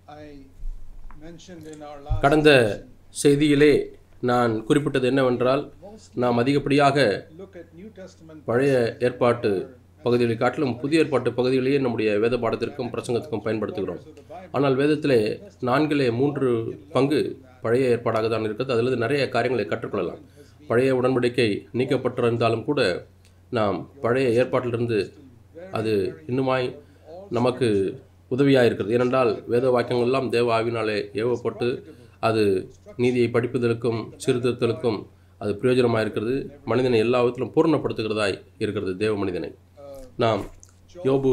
I mentioned in our last கடந்த செய்தியிலே நான் குறிப்பிட்டது என்னவென்றால் நாம் அதிகப்படியாக look at New Testament பழைய ஏற்பாட்டு பகுதிகளை காட்டிலும் புதிய ஏற்பாட்டு பகுதிகளையே நம்முடைய வேத பாடத்திற்கும் பிரசங்கத்துக்கும் பயன்படுத்துகிறோம் ஆனால் வேதத்திலே நான்கிலே மூன்று பங்கு பழைய ஏற்பாடாக தான் இருக்கிறது அதிலிருந்து நிறைய காரியங்களை கற்றுக்கொள்ளலாம் பழைய உடன்படிக்கை நீக்கப்பட்டிருந்தாலும் கூட நாம் பழைய ஏற்பாட்டிலிருந்து அது இன்னுமாய் நமக்கு உதவியாக இருக்கிறது ஏனென்றால் வேத வாக்கியங்கள் எல்லாம் தேவ ஆவினாலே ஏவப்பட்டு அது நீதியை படிப்பதற்கும் சீர்திருத்தலுக்கும் அது பிரயோஜனமாக இருக்கிறது மனிதனை எல்லா விதத்திலும் பூர்ணப்படுத்துகிறதாய் இருக்கிறது தேவ மனிதனை நாம் யோபு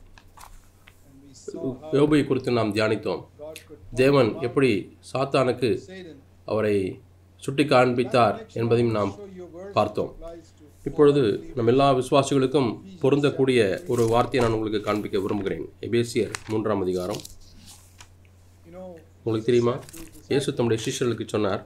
and we saw யோபை குறித்து நாம் தியானித்தோம் God could தேவன் எப்படி சாத்தானுக்கு Satan அவரை சுட்டி காண்பித்தார் என்பதையும் நாம் show your word பார்த்தோம் applies to இப்பொழுது நம் எல்லா விசுவாசிகளுக்கும் பொருந்தக்கூடிய ஒரு வார்த்தையை நான் உங்களுக்கு காண்பிக்க விரும்புகிறேன் எபேசியர் மூன்றாம் அதிகாரம் you know உங்களுக்கு தெரியுமா இயேசு தம்முடைய சிஷ்யர்களுக்கு சொன்னார்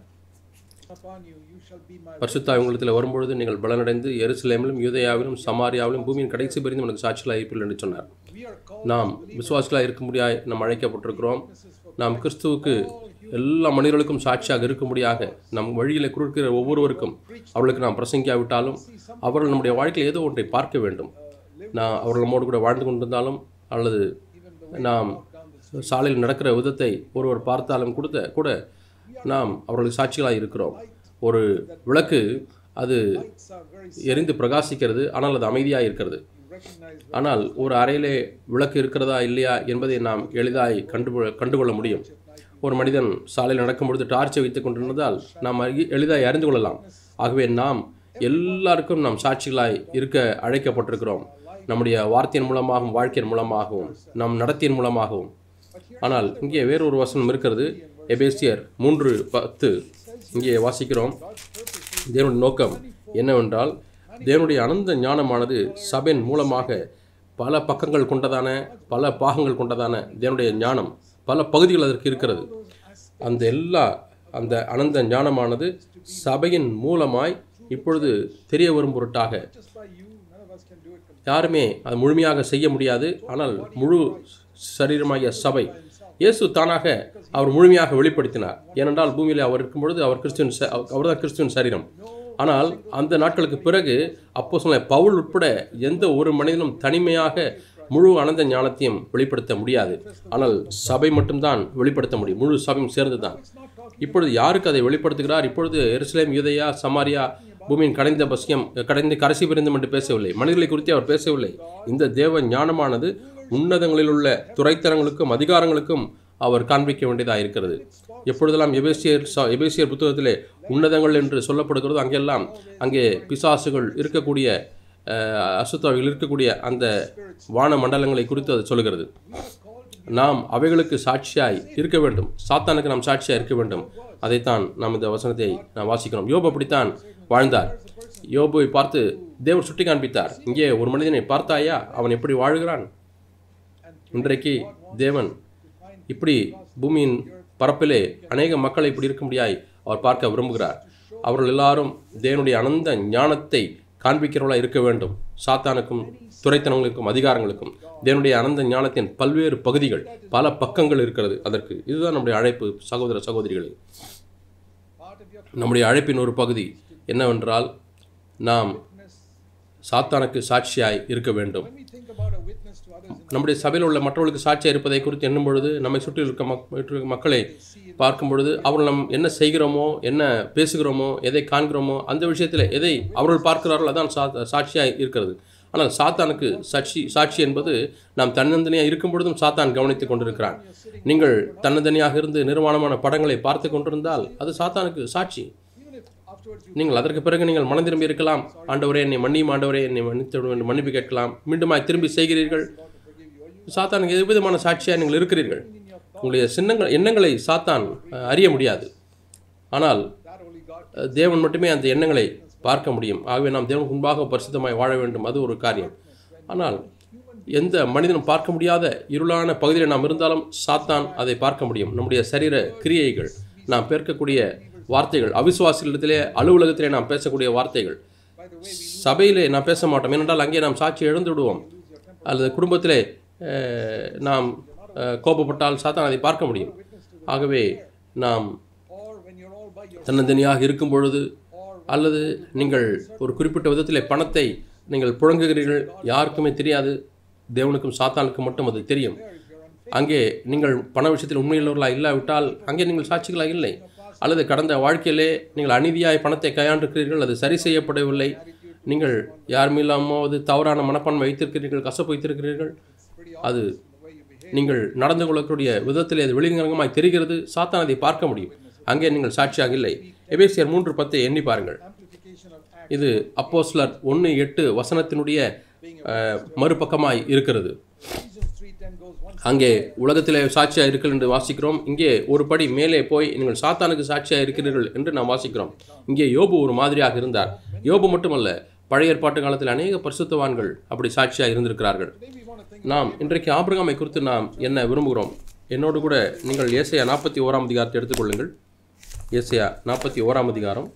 upon you you shall be my பரிசுத்தாய் உங்களிடத்தில் வரும்பொழுது நீங்கள் பலனடைந்து எருசலேமிலும் யூதேயாவிலும் சமாரியாவிலும் பூமியின் கடைசி பெரிந்து எனக்கு சாட்சிகளாக இருப்பீர்கள் என்று சொன்னார் we are called நாம் விசுவாசிகளாக இருக்கும்படியாய் நாம் அழைக்கப்பட்டிருக்கிறோம் நாம் கிறிஸ்துவுக்கு எல்லா மனிதர்களுக்கும் சாட்சியாக இருக்கும்படியாக நம் வழியில் குறுக்கிற ஒவ்வொருவருக்கும் அவர்களுக்கு நாம் பிரசங்கியாவிட்டாலும் அவர்கள் நம்முடைய வாழ்க்கையில் ஏதோ ஒன்றை பார்க்க வேண்டும் நான் அவர்கள் நம்மோடு கூட வாழ்ந்து கொண்டிருந்தாலும் அல்லது நாம் சாலையில் நடக்கிற விதத்தை ஒருவர் பார்த்தாலும் கொடுத்த கூட நாம் அவர்களுக்கு சாட்சிகளாக இருக்கிறோம் ஒரு விளக்கு அது lights are very எரிந்து பிரகாசிக்கிறது ஆனால் அது அமைதியாக இருக்கிறது you recognize ஆனால் ஒரு அறையிலே விளக்கு இருக்கிறதா இல்லையா என்பதை நாம் எளிதாய் கண்டு கண்டுகொள்ள முடியும் ஒரு மனிதன் சாலையில் நடக்கும் பொழுது டார்ச்சை வைத்துக் கொண்டிருந்ததால் நாம் அறி- எளிதாய் அறிந்து கொள்ளலாம் ஆகவே நாம் எல்லாருக்கும் நாம் சாட்சிகளாய் இருக்க அழைக்கப்பட்டிருக்கிறோம் நம்முடைய வார்த்தையின் மூலமாகவும் வாழ்க்கையின் மூலமாகவும் நம் நடத்தியின் மூலமாகவும் ஆனால் இங்கே வேறொரு வசனம் இருக்கிறது எபேசியர் மூன்று பத்து இங்கே வாசிக்கிறோம் தேவனுடைய நோக்கம் என்னவென்றால் தேவனுடைய அனந்த ஞானமானது சபையின் மூலமாக பல பக்கங்கள் கொண்டதான பல பாகங்கள் கொண்டதான தேவனுடைய ஞானம் பல பகுதிகள் அதற்கு இருக்கிறது அந்த எல்லா அந்த அனந்த ஞானமானது சபையின் மூலமாய் இப்பொழுது தெரிய வரும் பொருட்டாக just by you none of us can do it completely. யாருமே அதை முழுமையாக செய்ய முடியாது ஆனால் முழு சரீரமாகிய சபை இயேசு தானாக அவர் முழுமையாக வெளிப்படுத்தினார் ஏனென்றால் பூமியில் அவர் இருக்கும் பொழுது அவர் கிறிஸ்துவின் ச- அவர்தான் கிறிஸ்துவின் சரீரம் ஆனால் அந்த நாட்களுக்கு பிறகு அப்போ சொன்ன பவுல் உட்பட எந்த ஒரு மனிதனும் தனிமையாக முழு அனந்த ஞானத்தையும் வெளிப்படுத்த முடியாது ஆனால் சபை மட்டும்தான் வெளிப்படுத்த முடியும் முழு சபையும் சேர்ந்து தான் இப்பொழுது யாருக்கு அதை வெளிப்படுத்துகிறார் இப்பொழுது எருசலேம் யூதேயா சமாரியா பூமியின் கடைந்த பஸ்யம் கடைந்த கரைசி பிரிந்தம் என்று பேசவில்லை மனிதர்களை குறித்து அவர் பேசவில்லை இந்த தேவ ஞானமானது உன்னதங்களில் உள்ள துறைத்தனங்களுக்கும் அதிகாரங்களுக்கும் அவர் காண்பிக்க வேண்டியதாக இருக்கிறது எப்பொழுதெல்லாம் எபேசியர் ச- எபேசியர் புத்தகத்திலே உன்னதங்கள் என்று சொல்லப்படுகிறதோ அங்கெல்லாம் அங்கே பிசாசுகள் இருக்கக்கூடிய அஹ், அசுத்தாவிகள் இருக்கக்கூடிய அந்த வான மண்டலங்களை குறித்து அது சொல்லுகிறது நாம் அவைகளுக்கு சாட்சியாய் இருக்க வேண்டும் சாத்தானுக்கு நாம் சாட்சியாய் இருக்க வேண்டும் அதைத்தான் நாம் இந்த வசனத்தை நாம் வாசிக்கிறோம் யோபு அப்படித்தான் வாழ்ந்தார் யோபுவை பார்த்து தேவன் சுட்டி காண்பித்தார் இங்கே ஒரு மனிதனை பார்த்தாயா அவன் எப்படி வாழுகிறான் இன்றைக்கு தேவன் இப்படி பூமியின் பரப்பிலே அநேக மக்களை இப்படி இருக்கும்படியாய் அவர் பார்க்க விரும்புகிறார் அவர்கள் எல்லாரும் தேவனுடைய அனந்த ஞானத்தை காண்பிக்கிறவர்களாக இருக்க வேண்டும் சாத்தானுக்கும் துறைத்தனங்களுக்கும் அதிகாரங்களுக்கும் தேவனுடைய அனந்த ஞானத்தின் பல்வேறு பகுதிகள் பல பக்கங்கள் இருக்கிறது அதற்கு இதுதான் நம்முடைய அழைப்பு சகோதர சகோதரிகளே Part of your நம்முடைய அழைப்பின் ஒரு பகுதி என்னவென்றால் நாம் சாத்தானுக்கு சாட்சியாய் இருக்க வேண்டும் when we think about a witness to others in நம்முடைய சபையில் உள்ள மற்றவர்களுக்கு சாட்சியாக இருப்பதை குறித்து எண்ணும் பொழுது நம்மை சுற்றி இருக்க மக் இருக்க மக்களை பார்க்கும் பொழுது அவர்கள் நம் என்ன செய்கிறோமோ என்ன பேசுகிறோமோ எதை காண்கிறோமோ அந்த விஷயத்தில் எதை அவர்கள் பார்க்கிறார்களோ அதான் சா சாட்சியாக இருக்கிறது ஆனால் சாத்தானுக்கு சாட்சி சாட்சி என்பது நாம் தன்னந்தனியாக இருக்கும் பொழுதும் சாத்தான் கவனித்துக் கொண்டிருக்கிறான் நீங்கள் தன்னந்தனியாக இருந்து நிர்வாணமான படங்களை பார்த்து கொண்டிருந்தால் அது சாத்தானுக்கு சாட்சி even if afterwards you நீங்கள் அதற்கு பிறகு நீங்கள் மனம் திரும்பி இருக்கலாம் ஆண்டவரே என்னை மன்னியும் ஆண்டவரே என்னை மன்னித்து விடும் என்று மன்னிப்பு கேட்கலாம் மீண்டுமாய் திரும்பி செய்கிறீர்கள் சாத்தானுக்கு எது விதமான சாட்சியாக நீங்கள் இருக்கிறீர்கள் உங்களுடைய சின்னங்கள் எண்ணங்களை சாத்தான் அஹ், அறிய முடியாது ஆனால் that only God அஹ், தேவன் மட்டுமே அந்த எண்ணங்களை பார்க்க முடியும் ஆகவே நாம் தேவனுக்கு முன்பாக பரிசுத்தமாய் வாழ வேண்டும் அது ஒரு காரியம் ஆனால் எந்த மனிதனும் பார்க்க முடியாத இருளான பகுதியில் நாம் இருந்தாலும் சாத்தான் அதை பார்க்க முடியும் நம்முடைய சரீர கிரியைகள் நாம் பேர்க்கக்கூடிய வார்த்தைகள் அவிசுவாசிகளிடத்திலே அலுவலகத்திலே நாம் பேசக்கூடிய வார்த்தைகள் சபையிலே நாம் பேச மாட்டோம் ஏனென்றால் அங்கே நாம் சாட்சி இழந்து விடுவோம் அல்லது குடும்பத்திலே அஹ், நாம் அஹ், கோபப்பட்டால் சாத்தான் அதை பார்க்க முடியும் ஆகவே நாம் or when you're all by yourself, தன்னந்தனியாக இருக்கும் பொழுது or அல்லது நீங்கள் ஒரு குறிப்பிட்ட விதத்திலே பணத்தை நீங்கள் புழங்குகிறீர்கள் யாருக்குமே தெரியாது தேவனுக்கும் சாத்தானுக்கும் மட்டும் அது தெரியும் there if you're unfaithful, அங்கே நீங்கள் பண விஷயத்தில் உண்மையுள்ளவர்களாக இல்லாவிட்டால் அங்கே நீங்கள் சாட்சிகளாக இல்லை அல்லது கடந்த வாழ்க்கையிலே நீங்கள் அநீதியாய் பணத்தை கையாண்டிருக்கிறீர்கள் அது சரி செய்யப்படவில்லை நீங்கள் யார் மீதாமாவது தவறான மனப்பான்மை வைத்திருக்கிறீர்கள் கசப்பு வைத்திருக்கிறீர்கள் it's pretty அது obvious in the way you behave. நீங்கள் நடந்து கொள்ளக்கூடிய விதத்தில் அது வெளிரங்கமாய் தெரிகிறது சாத்தான் அதை பார்க்க முடியும் அங்கே நீங்கள் சாட்சியாக இல்லை எபேசியர் மூன்று பத்தை எண்ணி பாருங்கள் Amplification of act, இது அப்போஸ்லர் ஒன்று எட்டு வசனத்தினுடைய அஹ், மறுபக்கமாய் இருக்கிறது Ephesians 3.10 goes one அங்கே உலகத்திலே சாட்சியாக இருக்கிறீர்கள் என்று வாசிக்கிறோம் இங்கே ஒரு படி மேலே போய் நீங்கள் சாத்தானுக்கு சாட்சியாக இருக்கிறீர்கள் என்று நாம் வாசிக்கிறோம் இங்கே யோபு ஒரு மாதிரியாக இருந்தார் யோபு மட்டுமல்ல பழைய ஏற்பாட்டு காலத்தில் அநேக பரிசுத்தவான்கள் அப்படி சாட்சியாக இருந்திருக்கிறார்கள் Today we want to think நாம் இன்றைக்கு ஆபிரகாமை குறித்து நாம் என்ன விரும்புகிறோம் என்னோடு கூட நீங்கள் ஏசையா நாற்பத்தி ஓராம் அதிகாரத்தை எடுத்துக்கொள்ளுங்கள் ஏசையா நாற்பத்தி ஓராம் அதிகாரம்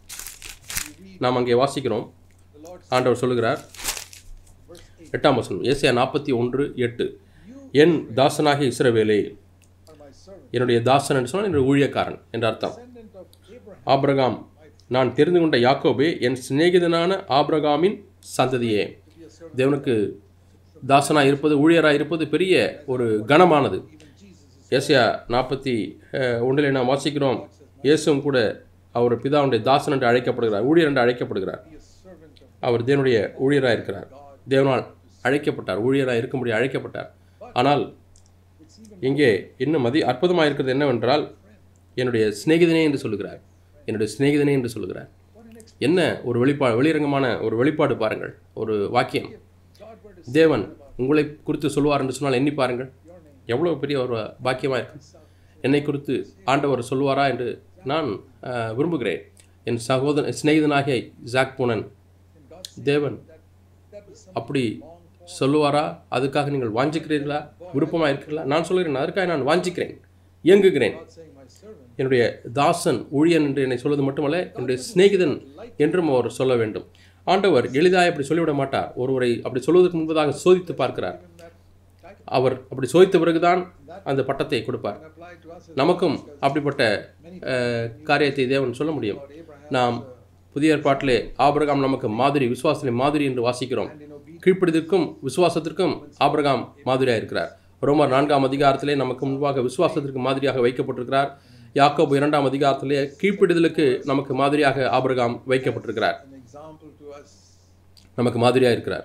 நாம் அங்கே வாசிக்கிறோம் the Lord ஆண்டவர் சொல்லுகிறார் verse 8, எட்டாம் வசனம் ஏசையா நாற்பத்தி ஒன்று எட்டு என் தாசனாகிய இஸ்ரவேலே are my servant, என்னுடைய தாசன் என்று சொன்னால் என்னுடைய ஊழியக்காரன் என்ற அர்த்தம் descendant of Abraham, ஆபிரகாம் நான் தெரிந்து கொண்ட யாக்கோபே என் சிநேகிதனான ஆபிரகாமின் சந்ததியே to be a servant. தேவனுக்கு தாசனாக இருப்பது ஊழியராக இருப்பது பெரிய ஒரு கனமானது Even Jesus is ஏசியா நாற்பத்தி ஒன்றில் நாம் வாசிக்கிறோம் இயேசுவும் கூட அவர் பிதாவுடைய தாசன் என்று அழைக்கப்படுகிறார் ஊழியர் என்று அழைக்கப்படுகிறார் be a servant of அவர் தேவனுடைய ஊழியராக இருக்கிறார் தேவனால் அழைக்கப்பட்டார் ஊழியராக இருக்கும்படி அழைக்கப்பட்டார் ஆனால் It's even இங்கே இன்னும் அதி அற்புதமாக இருக்கிறது என்னவென்றால் என்னுடைய சிநேகிதனே என்று சொல்லுகிறார் என்னுடைய சிநேகிதனே என்று சொல்லுகிறார் what an ex- என்ன ஒரு வெளிப்பா வெளிரங்கமான ஒரு வெளிப்பாடு பாருங்கள் ஒரு வாக்கியம் God were to தேவன் உங்களை குறித்து சொல்லுவார் என்று சொன்னால் எண்ணி பாருங்கள் your name. எவ்வளோ பெரிய ஒரு பாக்கியமாக இருக்கும் என்னை குறித்து ஆண்டவர் சொல்லுவாரா என்று நான் அஹ், விரும்புகிறேன் என் சகோதரன் சிநேகிதனாகிய Zac Poonen And God said தேவன் that that was some அப்படி சொல்லுவாரா அதுக்காக நீங்கள் வாஞ்சிக்கிறீர்களா விருப்பமாக இருக்கிறீர்களா நான் சொல்கிறேன் அதற்காக நான் வாஞ்சிக்கிறேன் இயங்குகிறேன் God saying my servant. என்னுடைய தாசன் ஊழியன் என்று என்னை சொல்வது மட்டுமல்ல என்னுடைய சிநேகிதன் என்றும் அவர் சொல்ல வேண்டும் ஆண்டவர் எளிதாக அப்படி சொல்லிவிட மாட்டார் ஒருவரை அப்படி சொல்வதற்கு முன்பதாக சோதித்து பார்க்கிறார் Given that title அவர் அப்படி சோதித்த பிறகுதான் அந்த பட்டத்தை கொடுப்பார் and applied to us as நமக்கும் அப்படிப்பட்ட அஹ், காரியத்தை தேவன் சொல்ல முடியும் நாம் புதிய ஏற்பாட்டிலே ஆபிரகாம் நமக்கு மாதிரி விசுவாசத்திலே மாதிரி என்று வாசிக்கிறோம் and in obedience கீழ்ப்படிதற்கும் விசுவாசத்திற்கும் ஆபிரகாம் மாதிரியாக இருக்கிறார் ரோமர் நான்காம் அதிகாரத்திலே நமக்கு முன்பாக விசுவாசத்திற்கு மாதிரியாக வைக்கப்பட்டிருக்கிறார் யாக்கோபு இரண்டாம் அதிகாரத்திலே கீழ்ப்படிதலுக்கு நமக்கு மாதிரியாக ஆபிரகாம் வைக்கப்பட்டிருக்கிறார் an example to us. நமக்கு மாதிரியாக இருக்கிறார்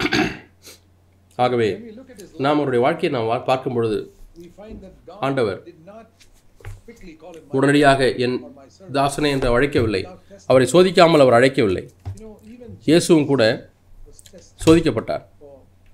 ஆகவே When we look at his life, நாம் அவருடைய வாழ்க்கையை நாம் வா- பார்க்கும் பொழுது we find that God ஆண்டவர் did not quickly call him உடனடியாக என் or my servant. தாசனே என்று அழைக்கவில்லை அவரை சோதிக்காமல் அவர் அழைக்கவில்லை You know, even இயேசுவும் கூட was tested சோதிக்கப்பட்டார் for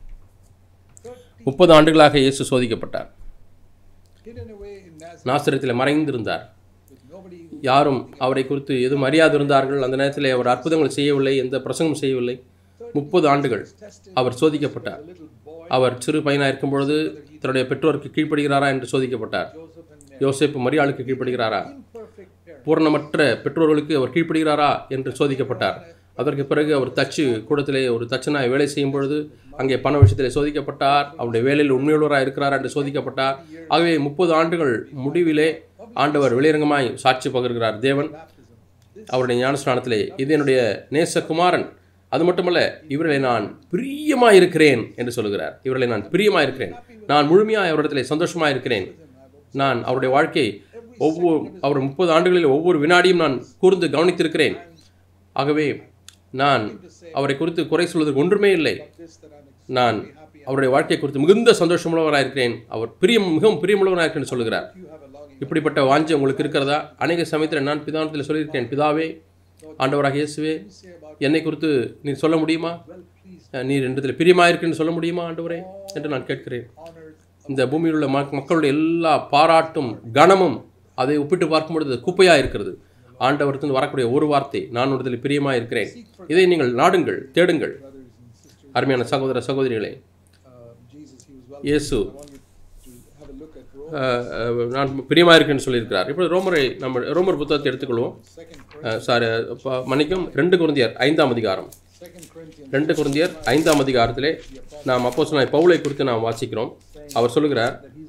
30 முப்பது ஆண்டுகளாக இயேசு சோதிக்கப்பட்டார் hidden away in Nazareth நாசிரத்தில் மறைந்திருந்தார் with nobody யாரும் அவரை குறித்து எதுவும் அறியாது இருந்தார்கள் அந்த நேரத்தில் அவர் அற்புதங்கள் செய்யவில்லை எந்த பிரசங்கம் செய்யவில்லை முப்பது ஆண்டுகள் tested our சோதிக்கப்பட்டார் a little boy, அவர் சிறு பையனாக இருக்கும் பொழுது தன்னுடைய பெற்றோருக்கு கீழ்ப்படுகிறாரா என்று சோதிக்கப்பட்டார் Joseph and Mary, யோசேப்பு மரியாளுக்கு கீழ்ப்படுகிறாரா imperfect parents. பூரணமற்ற பெற்றோர்களுக்கு அவர் கீழ்ப்படுகிறாரா என்று சோதிக்கப்பட்டார் அதற்கு பிறகு அவர் தச்சு கூடத்திலே ஒரு தச்சனாய் வேலை செய்யும் பொழுது அங்கே பண விஷயத்திலே சோதிக்கப்பட்டார் அவருடைய வேலையில் உண்மையுள்ளவராக இருக்கிறார் என்று சோதிக்கப்பட்டார் ஆகவே முப்பது ஆண்டுகள் முடிவிலே ஆண்டவர் வெளியரங்கமாய் சாட்சி பகிர்கிறார் தேவன் Baptism. அவருடைய ஞானஸ்நானத்திலே இது என்னுடைய நேசகுமாரன் அது மட்டுமல்ல இவர்களை நான் பிரியமாய் இருக்கிறேன் என்று சொல்லுகிறார் இவர்களை நான் பிரியமாய் இருக்கிறேன் நான் முழுமையாக அவரிடத்திலே சந்தோஷமாக இருக்கிறேன் நான் அவருடைய வாழ்க்கை ஒவ்வொரு அவர் முப்பது ஆண்டுகளில் ஒவ்வொரு வினாடியும் நான் கூர்ந்து கவனித்திருக்கிறேன் ஆகவே நான் அவரை குறித்து குறை சொல்வதற்கு ஒன்றுமே இல்லை This that I'm ex- நான் அவருடைய வாழ்க்கை குறித்து மிகுந்த சந்தோஷமுள்ளவராக இருக்கிறேன் அவர் பிரியம் மிகவும் பிரியமுள்ளவராக இருக்கிறேன் என்று சொல்லுகிறார் you have a longing. இப்படிப்பட்ட வாஞ்சை உங்களுக்கு இருக்கிறதா அநேக சமயத்தில் நான் பிதானத்தில் சொல்லியிருக்கேன் பிதாவே ஆண்டவராக இயேசுவே Say about என்னை குறித்து நீர் சொல்ல முடியுமா well pleased, அஹ் நீர் என்னிடத்தில் பிரியமாயிருக்குன்னு சொல்ல முடியுமா ஆண்டவரே என்று நான் கேட்கிறேன் honored. இந்த பூமியில் உள்ள மக்- மக்களுடைய எல்லா பாராட்டும் கனமும் அதை ஒப்பிட்டு பார்க்கும் பொழுது குப்பையாக இருக்கிறது ஆண்டவரத்திலிருந்து வரக்கூடிய ஒரு வார்த்தை நான் உடத்தில் பிரியமாக இருக்கிறேன் இதை நீங்கள் நாடுங்கள் தேடுங்கள் Brothers and sisters, அருமையான சகோதர சகோதரிகளே uh, Jesus, he was well. இயேசு I want you to have a look at Rome, அஹ், அஹ், நான் பிரியமாக இருக்கேன்னு சொல்லியிருக்கிறார் இப்போ ரோமரை நம்ம ரோமர் புத்தகத்தை எடுத்துக்கொள்வோம் second, அஹ், சாரி ப- மன்னிக்கும் ரெண்டு குருந்தியர் ஐந்தாம் அதிகாரம் second Corinthians, ரெண்டு குருந்தியர் ஐந்தாம் அதிகாரத்திலே நாம் அப்போ பவுலை குறித்து நாம் வாசிக்கிறோம் அவர் சொல்லுகிறார் that he's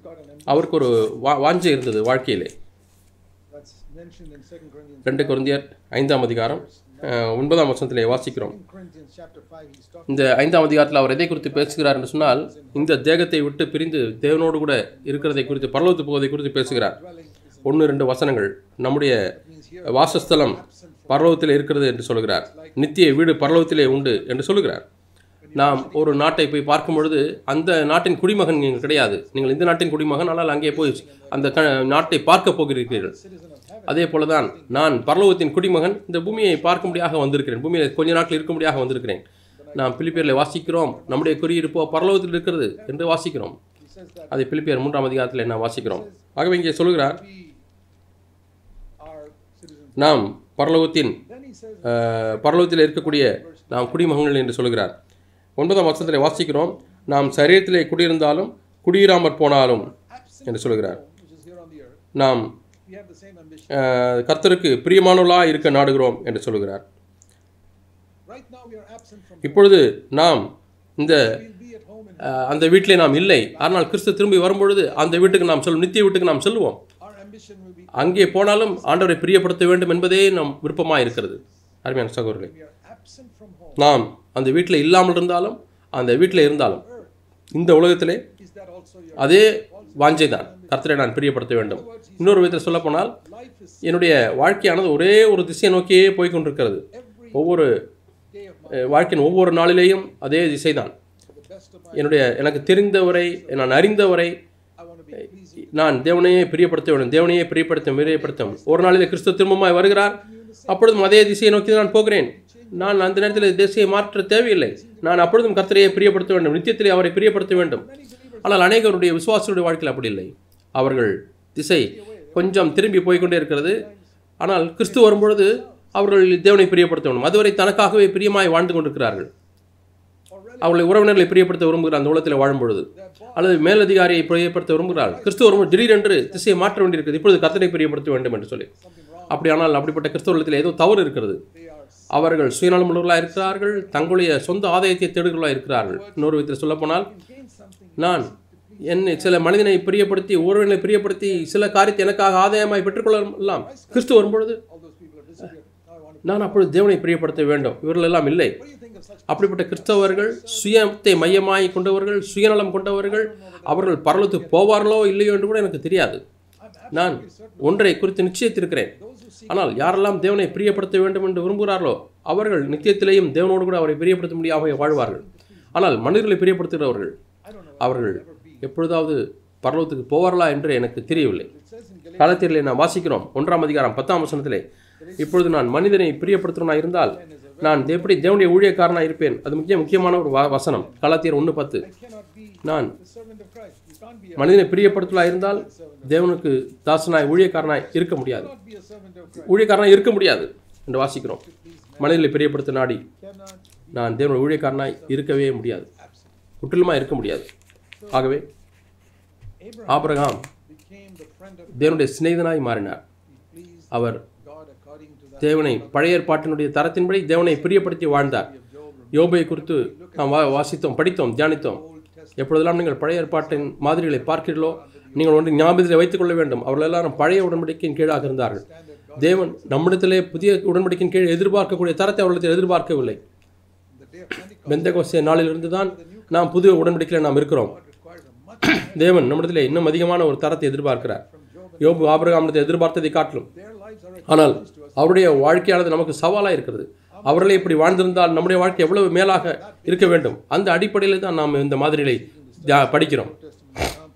அவருக்கு ஒரு வா வாஞ்சை இருந்தது வாழ்க்கையிலே That's mentioned in 2 Corinthians. ரெண்டு கொரிந்தியர் ஐந்தாம் அதிகாரம் அஹ், ஒன்பதாம் வசனத்திலே வாசிக்கிறோம் In Corinthians chapter 5, he's talking இந்த ஐந்தாம் அதிகாரத்தில் அவர் எதை குறித்து பேசுகிறார் என்று சொன்னால் இந்த தேகத்தை விட்டு பிரிந்து தேவனோடு கூட இருக்கிறதை குறித்து பரலோகத்து போவதை குறித்து பேசுகிறார் dwelling is ஒன்று ரெண்டு வசனங்கள் நம்முடைய means here வாசஸ்தலம் பரலோகத்தில் இருக்கிறது என்று சொல்கிறார் நித்திய வீடு பரலோகத்திலே உண்டு என்று சொல்கிறார் நாம் ஒரு நாட்டை போய் பார்க்கும் பொழுது அந்த நாட்டின் குடிமகன் நீங்கள் கிடையாது நீங்கள் இந்த நாட்டின் குடிமகன் ஆனால் அங்கே போய் அந்த க நாட்டை பார்க்க போகிறீர்கள் citizen of heaven. அதே போல தான் நான் பரலோகத்தின் குடிமகன் இந்த பூமியை பார்க்கும்படியாக வந்திருக்கிறேன் பூமியில் கொஞ்ச நாட்கள் இருக்கும்படியாக வந்திருக்கிறேன் நாம் பிலிப்பியரில் வாசிக்கிறோம் நம்முடைய குறியிருப்போ பரலோகத்தில் இருக்கிறது என்று வாசிக்கிறோம் He says that அதை பிலிப்பியர் மூன்றாம் அதிகாரத்தில் நாம் வாசிக்கிறோம் ஆகவே இங்கே சொல்கிறார் we are citizens. நாம் பரலோகத்தின் Then he says, அஹ், பரலோகத்தில் இருக்கக்கூடிய நாம் குடிமகன்கள் என்று சொல்கிறார் ஒன்பதாம் வருஷத்தில் வாசிக்கிறோம் நாம் சரீரத்திலே குடியிருந்தாலும் குடியிராமற் போனாலும் absent என்று சொல்கிறார் which is here on the earth, நாம் we have the same ambition. அஹ், கர்த்தருக்கு பிரியமானவர்களாக இருக்க நாடுகிறோம் என்று சொல்கிறார் Right now we are absent from இப்பொழுது நாம் இந்த we'll be at home in அஹ், அந்த வீட்டிலே நாம் இல்லை ஆனால் கிறிஸ்து திரும்பி வரும்பொழுது அந்த வீட்டுக்கு நாம் செல்வோம் நித்திய வீட்டுக்கு நாம் செல்வோம் our ambition will be அங்கே போனாலும் ஆண்டவரை பிரியப்படுத்த வேண்டும் என்பதே நம் விருப்பமாக இருக்கிறது அருமையான சகோதரர்களே we are absent from home. நாம் அந்த வீட்டில் இல்லாமல் இருந்தாலும் அந்த வீட்டில் இருந்தாலும் இந்த உலகத்திலே Is that also your அதே வாஞ்சை தான் கர்த்தரை நான் பிரியப்படுத்த வேண்டும் இன்னொரு விதத்தில் சொல்லப்போனால் life is என்னுடைய வாழ்க்கையானது ஒரே ஒரு திசையை நோக்கியே போய் கொண்டிருக்கிறது every ஒவ்வொரு day of my அஹ், வாழ்க்கையின் ஒவ்வொரு நாளிலேயும் அதே திசைதான் to the best of my என்னுடைய எனக்கு தெரிந்தவரை நான் அறிந்தவரை I want to be pleasing. நான் தேவனையே பிரியப்படுத்த வேண்டும் தேவனையே பிரியப்படுத்தும் பிரியப்படுத்தும் ஒரு நாளிலே கிறிஸ்து திரும்பமாய் வருகிறார் அப்பொழுதும் அதே திசையை நோக்கி நான் போகிறேன் நான் அந்த நேரத்தில் திசையை மாற்ற தேவையில்லை நான் அப்பொழுதும் கர்த்தரையே பிரியப்படுத்த வேண்டும் நித்தியத்திலே அவரை பிரியப்படுத்த வேண்டும் ஆனால் அநேகருடைய விசுவாசருடைய வாழ்க்கையில் அப்படி இல்லை அவர்கள் திசை கொஞ்சம் திரும்பி போய்க்கொண்டே இருக்கிறது ஆனால் கிறிஸ்து வரும்பொழுது அவர்கள் தேவனை பிரியப்படுத்த வேண்டும் அதுவரை தனக்காகவே பிரியமாய் வாழ்ந்து கொண்டிருக்கிறார்கள் அவர்களை உறவினர்களை பிரியப்படுத்த விரும்புகிறார் அந்த உலகத்தில் வாழும் பொழுது அல்லது மேலதிகாரியை பிரியப்படுத்த விரும்புகிறார்கள் கிறிஸ்துவ வரும்போது திடீரென்று திசையை மாற்ற வேண்டியிருக்கிறது இப்பொழுது கர்த்தரை பிரியப்படுத்த வேண்டும் என்று சொல்லி அப்படியானால் அப்படிப்பட்ட கிறிஸ்தவத்தில் ஏதோ தவறு இருக்கிறது They are அவர்கள் சுயநலம் உள்ளவர்களாக இருக்கிறார்கள் தங்களுடைய சொந்த ஆதாயத்தை தேடுகிறவர்களாக இருக்கிறார்கள் இன்னொரு விதத்தில் சொல்லப்போனால் gain something. நான் என்னை சில மனிதனை பிரியப்படுத்தி உறவினரை பிரியப்படுத்தி சில காரியத்தை எனக்காக ஆதாயமாய் பெற்றுக்கொள்ளலாம் கிறிஸ்து வரும்பொழுது All those people have disappeared. Now I want to. நான் அப்பொழுது தேவனை பிரியப்படுத்த வேண்டும் இவர்கள் எல்லாம் இல்லை What do you think of such? அப்படிப்பட்ட கிறிஸ்தவர்கள் சுயத்தை மையமாய் கொண்டவர்கள் சுயநலம் கொண்டவர்கள் அவர்கள் பரலத்துக்கு போவார்களோ இல்லையோ என்று கூட எனக்கு தெரியாது நான் ஒன்றை குறித்து நிச்சயித்திருக்கிறேன் ஆனால் யாரெல்லாம் தேவனை பிரியப்படுத்த வேண்டும் என்று விரும்புகிறார்களோ அவர்கள் நித்தியத்திலேயும் தேவனோடு கூட அவரை பிரியப்படுத்த முடியாமல் வாழ்வார்கள் ஆனால் மனிதர்களை பிரியப்படுத்துகிறவர்கள் அவர்கள் எப்பொழுதாவது பரலோகத்துக்கு போவார்களா என்று எனக்கு தெரியவில்லை It says in Galatians காலத்திலே நாம் வாசிக்கிறோம் ஒன்றாம் அதிகாரம் பத்தாம் வசனத்திலே இப்பொழுது நான் மனிதனை பிரியப்படுத்துவனாக இருந்தால் நான் எப்படி தேவனுடைய ஊழியக்காரனாக இருப்பேன் அது முக்கிய முக்கியமான ஒரு வ- வசனம் காலத்தியர் ஒன்று பத்து I cannot be நான் the servant of Christ. You can't be a, மனிதனை பிரியப்படுத்தலாக இருந்தால் தேவனுக்கு தாசனாய் ஊழியக்காரனாய் இருக்க முடியாது cannot be a servant of Christ. ஊழியக்காரனாய் இருக்க முடியாது என்று வாசிக்கிறோம் மனிதனை பிரியப்படுத்த நாடி Cannot நான் தேவனுடைய ஊழியக்காரனாய் இருக்கவே முடியாது absent. முற்றிலுமாக இருக்க முடியாது ஆகவே Abraham ஆபிரகாம் became the friend of தேவனுடைய சிநேகிதனாய் மாறினார் he pleased our God according to that தேவனை பழைய ஏற்பாட்டினுடைய தரத்தின்படி தேவனை பிரியப்படுத்தி வாழ்ந்தார் of Job. யோபை குறித்து நாம் வா- வாசித்தோம் படித்தோம் தியானித்தோம் Old Testament. எப்பொழுதெல்லாம் நீங்கள் பழைய ஏற்பாட்டின் மாதிரிகளை பார்க்கிறீர்களோ நீங்கள் ஒன்று ஞாபகத்தில் வைத்துக் கொள்ள வேண்டும் அவர்கள் எல்லாரும் பழைய உடன்படிக்கையின் கீழாக இருந்தார்கள் தேவன் நம்மிடத்திலே புதிய உடன்படிக்கையின் கீழ் எதிர்பார்க்கக்கூடிய தரத்தை அவர்களிடத்தில் எதிர்பார்க்கவில்லை The day of Pentecost Pentecost நாளிலிருந்து தான் நாம் புதிய உடன்படிக்கையில் நாம் இருக்கிறோம் requires a much தேவன் நம்மிடத்திலே இன்னும் அதிகமான ஒரு தரத்தை எதிர்பார்க்கிறார் யோபு ஆபிரகாமத்தை எதிர்பார்த்ததை காட்டிலும் their lives are a ஆனால் அவருடைய வாழ்க்கையானது நமக்கு சவாலாக இருக்கிறது அவர்களே இப்படி வாழ்ந்திருந்தால் நம்முடைய வாழ்க்கை எவ்வளவு மேலாக இருக்க வேண்டும் அந்த அடிப்படையில் தான் நாம் இந்த மாதிரிகளை தியா- படிக்கிறோம் Testament example.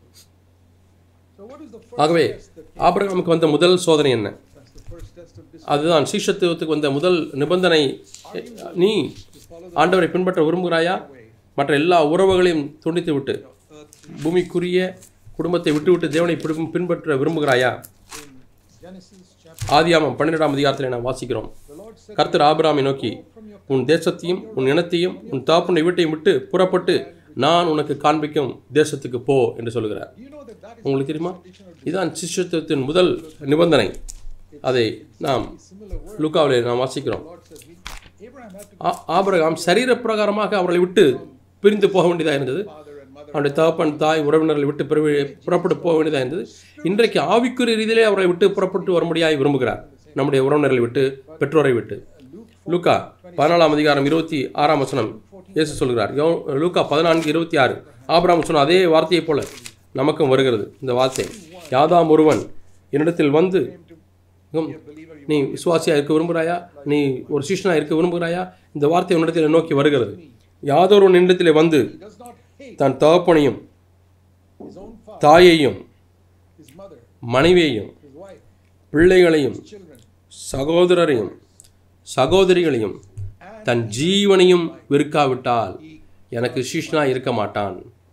So what is the first ஆகவே test that ஆபிரகாமுக்கு வந்த முதல் சோதனை என்ன that's the first test of this அதுதான் சீஷத்துவத்துக்கு வந்த முதல் நிபந்தனை நீ ஆண்டவரை பின்பற்ற விரும்புகிறாயா மற்ற எல்லா உறவுகளையும் துண்டித்து விட்டு பூமிக்குரிய குடும்பத்தை விட்டுவிட்டு தேவனை பிடி- பின்பற்ற விரும்புகிறாயா in Genesis chapter ஆதியாமம் பன்னிரெண்டாம் அதிகாரத்தில் நாம் வாசிக்கிறோம் the Lord said கர்த்தர் ஆபிராமை நோக்கி உன் தேசத்தையும் உன் இனத்தையும் உன் தாப்புனை வீட்டையும் விட்டு புறப்பட்டு நான் உனக்கு காண்பிக்கும் தேசத்துக்கு போ என்று சொல்கிறார் you know that that is உங்களுக்கு தெரியுமா இதுதான் சிஷ்யத்துவத்தின் முதல் நிபந்தனை அதை நாம் similar word லூக்காவிலே நாம் வாசிக்கிறோம் Lord said we Abraham had to ஆ- ஆபிரகாம் சரீர பிரகாரமாக அவர்களை விட்டு பிரிந்து போக வேண்டியதாக இருந்தது father and mother அவனுடைய தகப்பன் தாய் உறவினர்களை விட்டு பிறவி புறப்பட்டு போக வேண்டியதாக இருந்தது இன்றைக்கு ஆவிக்குரிய ரீதியிலே அவரை விட்டு புறப்பட்டு வரும்படியாய் விரும்புகிறார் நம்முடைய உறவினர்களை விட்டு பெற்றோரை விட்டு லூக்கா பதினாலாம் அதிகாரம் இருபத்தி ஆறாம் வசனம் இயேசு சொல்கிறார் யோ லூக்கா பதினான்கு இருபத்தி ஆறு ஆபிராம் சொன்ன அதே வார்த்தையைப் போல நமக்கும் வருகிறது இந்த வார்த்தை யாதாம் ஒருவன் என்னிடத்தில் வந்து ம், நீ விசுவாசியா இருக்க விரும்புகிறாயா நீ ஒரு சிஷ்ணா இருக்க விரும்புகிறாயா இந்த வார்த்தை உன்னிடத்தில் நோக்கி வருகிறது யாதொரு நின்றத்திலே வந்து He does not hate தன் தகப்பனையும் his own father, தாயையும் his mother, மனைவியையும் his wife, பிள்ளைகளையும் children, சகோதரரையும் சகோதரிகளையும் தன் ஜீவனையும் வெறுக்காவிட்டால் எனக்கு சிஷ்ணா இருக்க மாட்டான்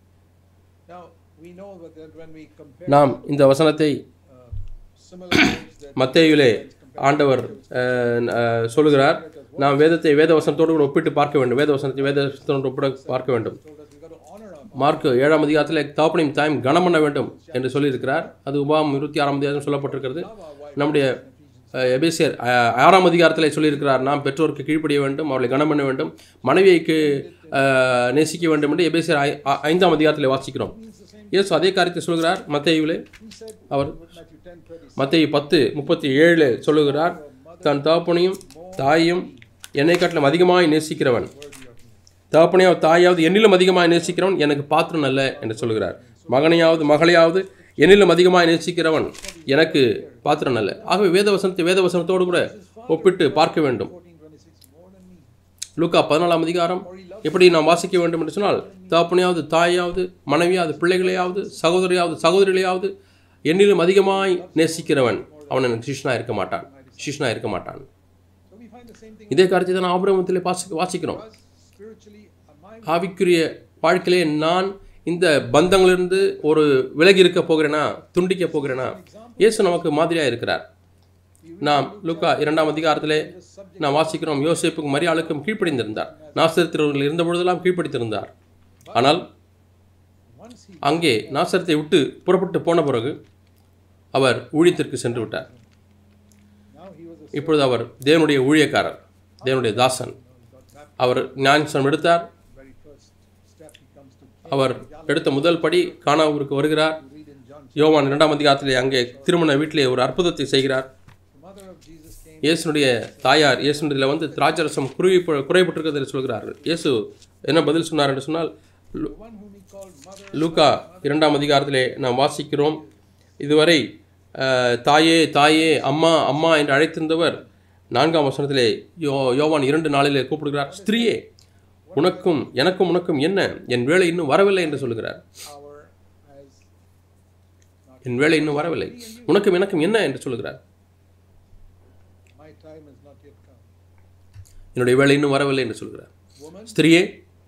Now, we know that when we compare நாம் இந்த வசனத்தை uh, similar words that மத்தேயுவிலே ஆண்டவர் அஹ், அஹ், சொல்லுகிறார் நாம் வேதத்தை வேத வசனத்தோடு கூட ஒப்பிட்டு பார்க்க வேண்டும் வேத வசனத்தை வேத வசனத்தோடு ஒப்பிட்டு பார்க்க வேண்டும் told us we got to honor our Mark ஏழாம் அதிகாரத்தில் தாப்பனையும் தாயும் கனம் பண்ண வேண்டும் என்று சொல்லியிருக்கிறார் அது உபாம் இருபத்தி ஆறாம் அதிகாரம் சொல்லப்பட்டிருக்கிறது நம்முடைய அஹ், எபேசியர் அஹ், ஆறாம் அதிகாரத்தில் சொல்லியிருக்கிறார் நாம் பெற்றோருக்கு கீழ்ப்படிய வேண்டும் அவர்களை கனம் பண்ண வேண்டும் மனைவியைக்கு அஹ், நேசிக்க வேண்டும் என்று எபேசியர் ஐ- ஐ- ஐந்தாம் அதிகாரத்தில் வாசிக்கிறோம் இயேசு அதே காரியத்தை சொல்கிறார் மத்தேயுவிலே அவர் Matthew 10 30 மத்தேயு பத்து முப்பத்தி ஏழு சொல்லுகிறார் தன் தகப்பனையும் தாயையும் என்னை காட்டிலும் அதிகமாய் நேசிக்கிறவன் தகப்பனையாவது தாயாவது என்னிலும் அதிகமாய் நேசிக்கிறவன் எனக்கு பாத்திரம் அல்ல என்று சொல்லுகிறார் மகனையாவது மகளையாவது என்னிலும் அதிகமாய் நேசிக்கிறவன் எனக்கு பாத்திரம் அல்ல ஆகவே வேத வசனத்தை வேத வசனத்தோடு கூட ஒப்பிட்டு பார்க்க வேண்டும் 14 26 more than me. லூக்கா பதினாலாம் அதிகாரம் எப்படி நாம் வாசிக்க வேண்டும் என்று சொன்னால் தகப்பனையாவது தாயாவது மனைவியாவது பிள்ளைகளையாவது சகோதரியாவது சகோதரிகளையாவது என்னிலும் அதிகமாய் நேசிக்கிறவன் அவன் எனக்கு சிஷ்ணா இருக்க மாட்டான் சிஷ்ணா இருக்க மாட்டான் So we find the same thing இதே காரியத்தை தான் ஆபிரமத்திலே வாசி வாசிக்கிறோம் us spiritually. uh, My ஆவிக்குரிய வாழ்க்கையிலே நான் இந்த பந்தங்களிலிருந்து ஒரு விலகி இருக்க போகிறேனா துண்டிக்க போகிறேனா இயேசு நமக்கு மாதிரியாக இருக்கிறார் நாம் லூக்கா இரண்டாம் அதிகாரத்திலே நாம் வாசிக்கிறோம் யோசேப்புக்கும் மரியாளுக்கும் கீழ்ப்படிந்திருந்தார் நாசரித்திரவர்கள் இருந்த பொழுதெல்லாம் கீழ்ப்படித்திருந்தார் ஆனால் once he அங்கே நாசரத்தை விட்டு புறப்பட்டு போன பிறகு அவர் ஊழியத்திற்கு சென்று விட்டார் now he was a இப்பொழுது அவர் தேவனுடைய ஊழியக்காரர் தேவனுடைய தாசன் அவர் ஞானசனம் எடுத்தார் very first step he comes to அவர் எடுத்த முதல் படி கானாவூருக்கு வருகிறார் read in John. யோவான் இரண்டாம் அதிகாரத்திலே அங்கே திருமண வீட்டிலே ஒரு அற்புதத்தை செய்கிறார் The mother of Jesus came. இயேசுனுடைய தாயார் இயேசுனுடைய வந்து திராட்சரசம் குருவி குறைபட்டிருக்கிறது என்று சொல்கிறார்கள் இயேசு என்ன பதில் சொன்னார் என்று சொன்னால் லு- The one whom he called mother. லூக்கா இரண்டாம் அதிகாரத்திலே நாம் வாசிக்கிறோம் இதுவரை அஹ், தாயே தாயே அம்மா அம்மா என்று அழைத்திருந்தவர் நான்காம் வசனத்திலே யோ யோவான் இரண்டு நாளிலே கூப்பிடுகிறார் ஸ்திரீயே உனக்கும் எனக்கும் உனக்கும் என்ன என் வேலை இன்னும் வரவில்லை என்று சொல்லுகிறார் Hour has என் வேலை இன்னும் வரவில்லை உனக்கும் எனக்கும் என்ன என்று சொல்லுகிறார் my time has not yet come. என்னுடைய வேலை இன்னும் வரவில்லை என்று சொல்கிறார் Woman, ஸ்திரீயே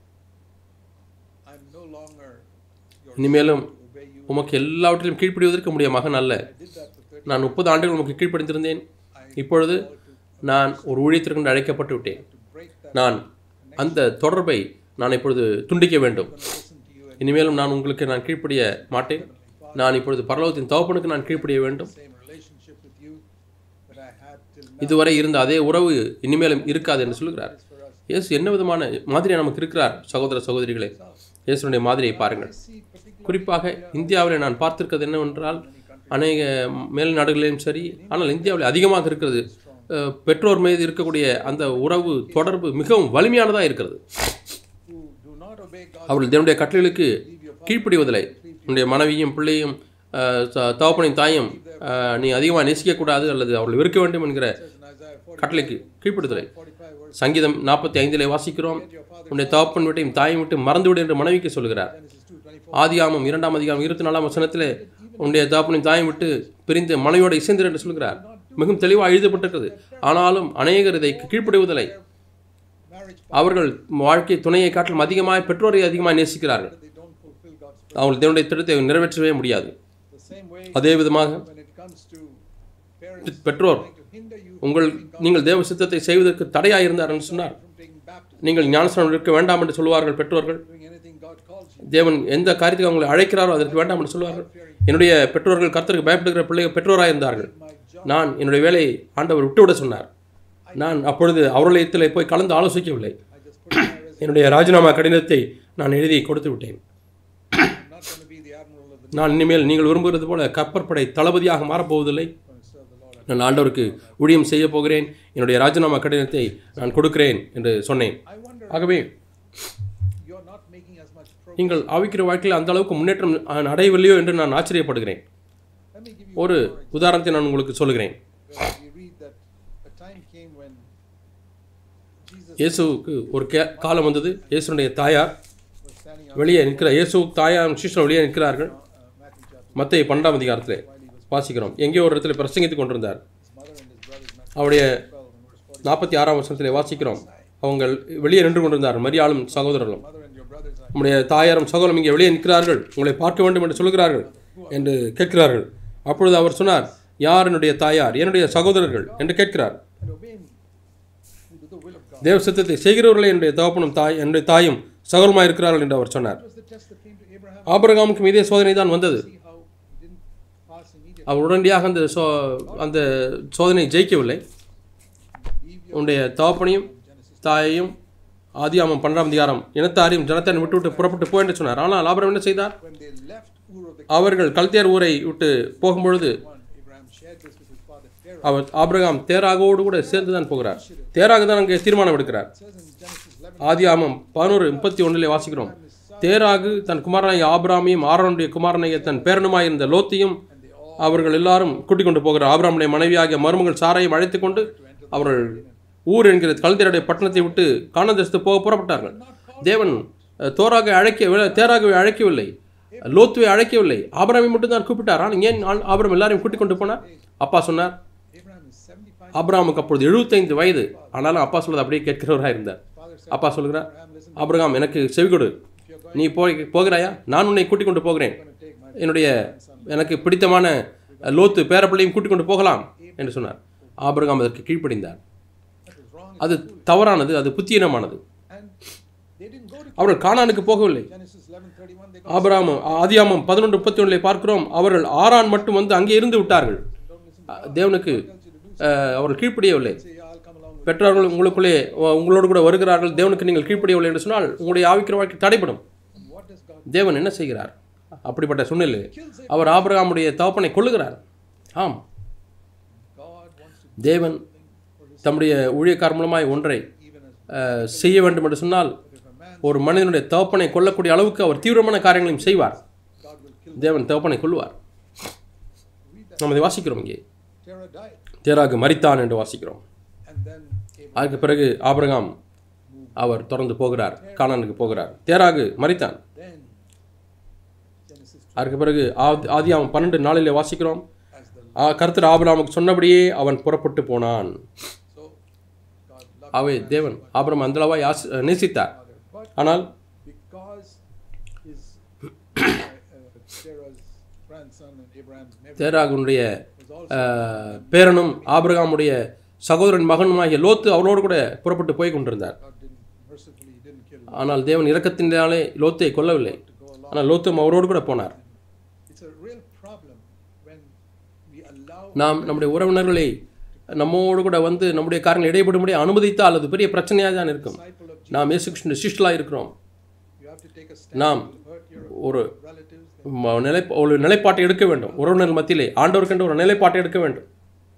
I'm no longer your இனிமேலும் obey you. உமக்கு எல்லாவற்றிலும் கீழ்ப்படிவதற்கு உடைய மகன் அல்ல I did that for 30 நான் முப்பது ஆண்டுகள் உமக்கு கீழ்ப்படிந்திருந்தேன் இப்பொழுது நான் ஒரு ஊழியத்திற்கு அழைக்கப்பட்டு விட்டேன் to break that. நான் அந்த தொடர்பை நான் இப்பொழுது துண்டிக்க வேண்டும் Listen to you and இனிமேலும் நான் உங்களுக்கு நான் கீழ்ப்படிய மாட்டேன் நான் இப்பொழுது பரலோகத்தின் தகப்பனுக்கு நான் கீழ்ப்படிய வேண்டும் same relationship with you that I had till now இதுவரை இருந்த அதே உறவு இனிமேலும் இருக்காது என்று சொல்கிறார் for us. இயேசு என்ன விதமான மாதிரியாக நமக்கு இருக்கிறார் சகோதர சகோதரிகளே இயேசுனுடைய மாதிரியை பாருங்கள் See particular குறிப்பாக இந்தியாவில் நான் பார்த்திருக்கிறது என்னவென்றால் அநேக மேல் நாடுகளிலும் சரி ஆனால் இந்தியாவில் அதிகமாக இருக்கிறது அஹ், பெற்றோர் மீது இருக்கக்கூடிய அந்த உறவு தொடர்பு மிகவும் வலிமையானதாக இருக்கிறது who do not obey God. அவர்கள் தேவனுடைய கட்டளைகளுக்கு கீழ்ப்படிவதில்லை உன்னுடைய மனைவியும் பிள்ளையும் அஹ், த- தகப்பனையும் தாயும் அஹ், நீ அதிகமாக நேசிக்கக்கூடாது அல்லது அவர்கள் வெறுக்க வேண்டும் என்கிற says in Isaiah 40, கட்டளைக்கு கீழ்ப்படுதலை 45 verse சங்கீதம் நாற்பத்தி ஐந்திலே வாசிக்கிறோம் உன்னுடைய தகப்பன் வீட்டையும் தாயும் விட்டு மறந்துவிடு என்று மனைவிக்கு சொல்கிறார் Genesis 2 24. ஆதியாமம் இரண்டாம் அதிகாரம் இருபத்தி நாலாம் வசனத்திலே உன்னுடைய தகப்பனையும் தாயும் விட்டு பிரிந்து மனைவியோட இசைந்தர் என்று சொல்கிறார் மிகவும் தெளிவாக எழுதப்பட்டிருக்கிறது ஆனாலும் அநேகர் இதை கீழ்ப்படுவதில்லை Marriage அவர்கள் வாழ்க்கை துணையை காட்டிலும் அதிகமாக பெற்றோரை அதிகமாக நேசிக்கிறார்கள் they don't fulfill God's purpose. அவர்கள் தேவனுடைய திட்டத்தை நிறைவேற்றவே முடியாது The same way அதே விதமாக when it comes to parents பெற்றோர் trying to hinder you உங்கள் நீங்கள் தேவ சித்தத்தை செய்வதற்கு தடையாக இருந்தார் என்று சொன்னார் from taking baptism, நீங்கள் ஞானஸ்நானம் இருக்க வேண்டாம் என்று சொல்வார்கள் பெற்றோர்கள் doing anything God calls you. தேவன் எந்த காரியத்துக்கு அவங்களை அழைக்கிறாரோ அதற்கு வேண்டாம் என்று சொல்வார்கள் என்னுடைய பெற்றோர்கள் கர்த்தருக்கு பயப்படுகிற பிள்ளைகள் பெற்றோராக இருந்தார்கள் My job, நான் என்னுடைய வேலையை ஆண்டவர் விட்டுவிட சொன்னார் நான் அப்பொழுது அவர்களிடத்தில் போய் கலந்து ஆலோசிக்கவில்லை I just put in my resume. என்னுடைய ராஜினாமா கடிதத்தை நான் எழுதி கொடுத்து விட்டேன் நான் இனிமேல் நீங்கள் விரும்புகிறது போல கப்பற்படை தளபதியாக மாறப்போவதில்லை going to serve the Lord. நான் ஆண்டவருக்கு ஊழியம் செய்ய போகிறேன் என்னுடைய ராஜினாமா கடிதத்தை நான் கொடுக்கிறேன் என்று சொன்னேன் I wonder, ஆகவே you're not making as much progress. நீங்கள் ஆவிக்கிற வாழ்க்கையில் அந்த அளவுக்கு முன்னேற்றம் அஹ், அடையவில்லையோ என்று நான் ஆச்சரியப்படுகிறேன் Let me give you ஒரு உதாரணத்தை நான் உங்களுக்கு சொல்கிறேன் where we read that a time came when Jesus இயேசுவுக்கு ஒரு கே காலம் வந்தது இயேசுனுடைய தாயார் was standing up வெளியே நிற்கிறார் இயேசு தாயார் சிஷ்டன் வெளியே நிற்கிறார்கள் uh, Matthew chapter மத்திய பன்னெண்டாம் அதிகாரத்திலே while he was வாசிக்கிறோம் எங்கேயோ ஒரு இடத்துல பிரசங்கித்துக் கொண்டிருந்தார் his mother and his brothers met அவருடைய 12 and verse 40. நாற்பத்தி ஆறாம் வருஷத்திலே வாசிக்கிறோம் அவங்க வெளியே நின்று கொண்டிருந்தார் மரியாளும் சகோதரர்களும் Mother and your brothers are நம்முடைய தாயாரும் சகோதரம் இங்கே வெளியே நிற்கிறார்கள் உங்களை பார்க்க வேண்டும் என்று சொல்கிறார்கள் என்று கேட்கிறார்கள் அப்பொழுது அவர் சொன்னார் யார் என்னுடைய தாயார் என்னுடைய சகோதரர்கள் என்று கேட்கிறார் and obey me who do the will of God. தேவ சித்தத்தை செய்கிறவர்களே என்னுடைய தகப்பனும் தாய் என்னுடைய தாயும் சகோதரமாக இருக்கிறார்கள் என்று அவர் சொன்னார் That was the test that came to Abraham. ஆபிரகாமுக்கும் இதே சோதனை தான் வந்தது See how he didn't pass immediately. அவர் உடனடியாக அந்த சோ அந்த சோதனை ஜெயிக்கவில்லை Leave your உன்னுடைய தகப்பனையும் தாயையும் ஆதியாமம் பன்னெண்டாம் அதிகாரம் இனத்தாரையும் ஜனத்தாரையும் விட்டு விட்டு புறப்பட்டு போ என்று சொன்னார் ஆனால் ஆபிரகாம் என்ன செய்தார் when they left Ur of the அவர்கள் கல்தியார் ஊரை விட்டு போகும்பொழுது one, Abraham shared this with his father Terah. அவர் ஆபிரகாம் தேராகோடு கூட சேர்ந்து தான் போகிறார் தேராக தான் அங்கே தீர்மானம் எடுக்கிறார் It says in Genesis 11, ஆதியாமம் பதினோரு முப்பத்தி ஒன்றிலே வாசிக்கிறோம் தேராகு தன் குமாரனாகிய ஆபிராமையும் ஆரோனுடைய குமாரனாகிய தன் பேரனுமாயிருந்த லோத்தையும் and they all அவர்கள் எல்லாரும் கூட்டிக் கொண்டு போகிறார் ஆபிராமுடைய மனைவியாகிய மருமகள் சாரையும் அழைத்துக் கொண்டு அவர்கள் ஊர் என்கிற கல்தியருடைய பட்டணத்தை விட்டு காணதேசத்து போக புறப்பட்டார்கள் தேவன் அஹ், தோராக அழைக்க தேராகவை அழைக்கவில்லை லோத்துவை அழைக்கவில்லை ஆபிராமை மட்டும் தான் கூப்பிட்டார் ஆனால் ஏன் ஆள் ஆபிரம் எல்லாரையும் கூட்டிக் கொண்டு போனார் அப்பா சொன்னார் Abraham is 75. ஆபிரகாமுக்கு அப்பொழுது எழுபத்தைந்து வயது ஆனாலும் அப்பா சொல்றது அப்படியே கேட்கிறவராக இருந்தார் Father said, அப்பா சொல்கிறார் Abraham, listen, ஆபிரகாம் எனக்கு செவி கொடு if you're going நீ போய் போகிறாயா நான் உன்னை கூட்டிக் கொண்டு போகிறேன் to take my என்னுடைய எனக்கு பிடித்தமான லோத்து பேரப்பிள்ளையும் கூட்டிக் கொண்டு போகலாம் என்று சொன்னார் ஆபிரகாம் அதற்கு கீழ்ப்படிந்தார் that was wrong. அது தவறானது அது புத்தியீனமானது And they didn't go to அவர்கள் கானானுக்கு போகவில்லை Genesis 11:31. They got ஆபிரகாம் ஆதியாமம் பதினொன்று முப்பத்தி ஒன்றில் பார்க்கிறோம் அவர்கள் ஆறான் மட்டும் வந்து அங்கே இருந்து விட்டார்கள் don't listen. அஹ், தேவனுக்கு Tells you to do அஹ், அவர்கள் கீழ்ப்படியவில்லை say, yeah, I'll come along with பெற்றோர்கள் உங்களுக்குள்ளே உ- உங்களோடு கூட வருகிறார்கள் தேவனுக்கு நீங்கள் கீழ்ப்படியவில்லை என்று சொன்னால் உங்களுடைய ஆவிக்கிற வாழ்க்கை தடைப்படும் you. And what does God தேவன் என்ன செய்கிறார் அப்படிப்பட்ட சூழ்நிலை அவர் ஆபிரகாமுடைய தகப்பனை கொள்ளுகிறார் ஆம் God wants to தேவன் தம்முடைய ஊழியக்கார் மூலமாய் ஒன்றை even as அஹ், செய்ய வேண்டும் என்று சொன்னால் if a man ஒரு மனிதனுடைய தகப்பனை கொல்லக்கூடிய அளவுக்கு அவர் தீவிரமான காரியங்களையும் செய்வார் God will kill. தேவன் தகப்பனை கொல்லுவார் Read that. நாம் இதை வாசிக்கிறோம் இங்கே Terah died. தேராகு மரித்தான் என்று வாசிக்கிறோம் And then Abraham அதுக்கு பிறகு ஆபிரகாம் அவர் தொடர்ந்து போகிறார் கானானுக்கு போகிறார் தேராகு மரித்தான் then Genesis 2 அதுக்கு பிறகு ஆதி ஆதியாமம் பன்னெண்டு நாளிலே வாசிக்கிறோம் as the ஆ, கர்த்தர் ஆபிரகாமுக்கு சொன்னபடியே அவன் புறப்பட்டு போனான் so God loved அவை தேவன் ஆபிரகாம் அந்த அளவாய் ஆசி- நேசித்தார் father. But ஆனால் because his uh, uh, Sarah's grandson and Abraham's nephew தேராகுனுடைய was also அஹ், பேரனும் ஆபிரகாமுடைய சகோதரன் மகனுமாகிய லோத்து அவரோடு கூட புறப்பட்டு போய் கொண்டிருந்தார் God didn't mercifully he didn't kill him ஆனால் தேவன் இரக்கத்தினாலே லோத்தை கொல்லவில்லை to go along. ஆனால் லோத்தும் அவரோடு கூட போனார் It's a real problem when we allow நாம் நம்முடைய உறவினர்களை நம்மோடு கூட வந்து நம்முடைய காரியங்கள் இடைபடும்படி அனுமதித்தால் அது பெரிய பிரச்சனையாக தான் இருக்கும் disciple of நாம் இயேசு கிறிஸ்துவின் சிஷ்டலாக இருக்கிறோம் you have to take a stand நாம் to hurt your ஒரு relatives ம- நிலை ஒரு நிலைப்பாட்டை எடுக்க வேண்டும் உறவினர் மத்தியிலே ஆண்டவருக்கென்று ஒரு நிலைப்பாட்டை எடுக்க வேண்டும்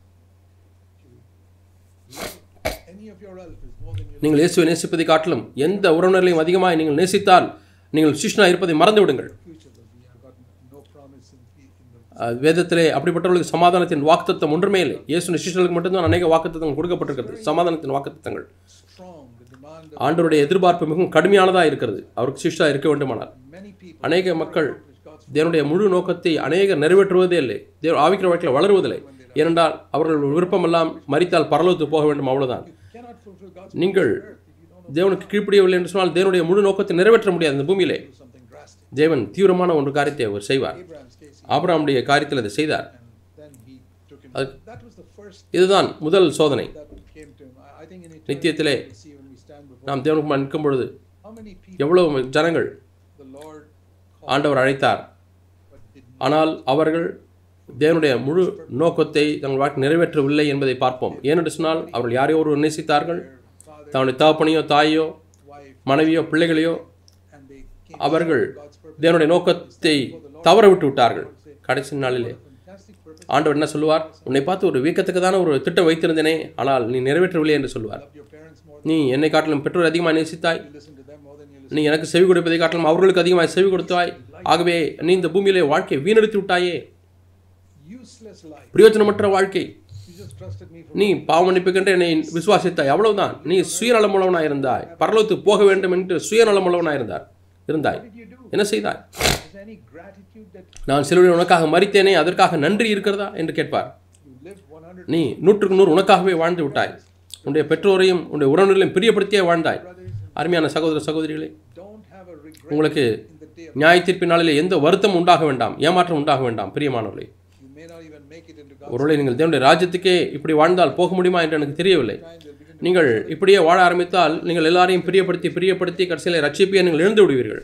love any of your relatives more than you நீங்கள் இயேசுவை நேசிப்பதை காட்டிலும் எந்த உறவினர்களையும் அதிகமாக நீங்கள் நேசித்தால் நீங்கள் சிஷ்டனாக இருப்பதை மறந்து விடுங்கள் future that we have got no promise in, the- in the அஹ், வேதத்திலே அப்படிப்பட்டவர்களுக்கு சமாதானத்தின் வாக்குத்தத்தம் ஒன்றுமே இல்லை இயேசு சிஷ்டர்களுக்கு மட்டும்தான் அநேக வாக்குத்தத்தங்கள் கொடுக்கப்பட்டிருக்கிறது சமாதானத்தின் வாக்குத்தத்தங்கள் strong the demand of ஆண்டவருடைய எதிர்பார்ப்பு மிகவும் கடுமையானதாக இருக்கிறது அவருக்கு சிஷ்டா இருக்க வேண்டுமானால் many people அநேக மக்கள் accomplish God's தேவனுடைய முழு நோக்கத்தை அநேகர் நிறைவேற்றுவதே இல்லை தேவ ஆவிக்கிற வாழ்க்கையில் வளருவதில்லை ஏனென்றால் அவர்கள் விருப்பமெல்லாம் மறித்தால் பரலோகத்துக்கு போக வேண்டும் அவ்வளவுதான் cannot fulfill God's நீங்கள் earth if you don't தேவனுக்கு கீழ்ப்படியவில்லை என்று சொன்னால் தேவனுடைய முழு நோக்கத்தை நிறைவேற்ற முடியாது இந்த பூமியிலே do something drastic தேவன் தீவிரமான ஒரு காரியத்தை அவர் செய்வார் Abraham's case he, ஆபிரகாமுடைய காரியத்தில் அதை செய்தார் and then he took him that was the first இதுதான் முதல் சோதனை that came to him I, I think in eternity நித்தியத்திலே we'll see when we stand before நாம் தேவனுக்கு முன்பாக நிற்கும் பொழுது how many people எவ்வளவு ஜனங்கள் the Lord ஆண்டவர் அழைத்தார் but did ஆனால் அவர்கள் தேவனுடைய முழு நோக்கத்தை தங்கள் வாழ்க்கை நிறைவேற்றவில்லை என்பதை பார்ப்போம் ஏனென்று சொன்னால் அவர்கள் யாரையோ ஒருவர் நேசித்தார்கள் their father தன்னுடைய தகப்பனையோ தாயோ wife மனைவியோ பிள்ளைகளையோ and they came அவர்கள் God's purpose தேவனுடைய நோக்கத்தை before the தவற விட்டு விட்டார்கள் கடைசி நாளிலே fantastic purpose. ஆண்டவர் என்ன சொல்லுவார் உன்னை பார்த்து ஒரு வியக்கத்தக்கதான ஒரு திட்டம் வைத்திருந்தேனே ஆனால் நீ நிறைவேற்றவில்லை என்று சொல்லுவார் Loved your parents more நீ என்னை காட்டிலும் பெற்றோர் அதிகமாக நேசித்தாய் than you listen to them more than you listen. நீ எனக்கு செவி கொடுப்பதை காட்டிலும் அவர்களுக்கு அதிகமாக செவி கொடுத்தாய் ஆகவே நீ இந்த பூமியிலே வாழ்க்கையை வீணடித்து விட்டாயே Useless life. பிரயோஜனமற்ற வாழ்க்கை You just trusted me for நீ பாவ மன்னிப்புக்கென்று என்னை விசுவாசித்தாய் அவ்வளவுதான் நீ சுயநலமுள்ளவனாய் இருந்தாய் பரலோகத்துக்கு போக வேண்டும் என்று சுயநலமுள்ளவனாய் இருந்தார் இருந்தாய் what did you do? என்ன செய்தாய் Is there any gratitude that நான் சிலுவையில் உனக்காக மறித்தேனே அதற்காக நன்றி இருக்கிறதா என்று கேட்பார் you lived 100 நீ நூற்றுக்கு நூறு உனக்காகவே வாழ்ந்து விட்டாய் உன்னுடைய பெற்றோரையும் உன்னுடைய உறவினர்களையும் பிரியப்படுத்தியே வாழ்ந்தாய் brothers அருமையான சகோதர சகோதரிகளே don't have a regret உங்களுக்கு in the day of நியாய தீர்ப்பின் நாளிலே எந்த வருத்தம் உண்டாக வேண்டாம் ஏமாற்றம் உண்டாக வேண்டாம் பிரியமானவர்களே you may not even make it into God's ஒருவேளை நீங்கள் தேவனுடைய ராஜ்யத்துக்கே இப்படி வாழ்ந்தால் போக முடியுமா என்று எனக்கு தெரியவில்லை time they'll begin to நீங்கள் இப்படியே வாழ ஆரம்பித்தால் நீங்கள் எல்லாரையும் பிரியப்படுத்தி பிரியப்படுத்தி கடைசியில் ரட்சிப்பையை நீங்கள் இழந்து விடுவீர்கள்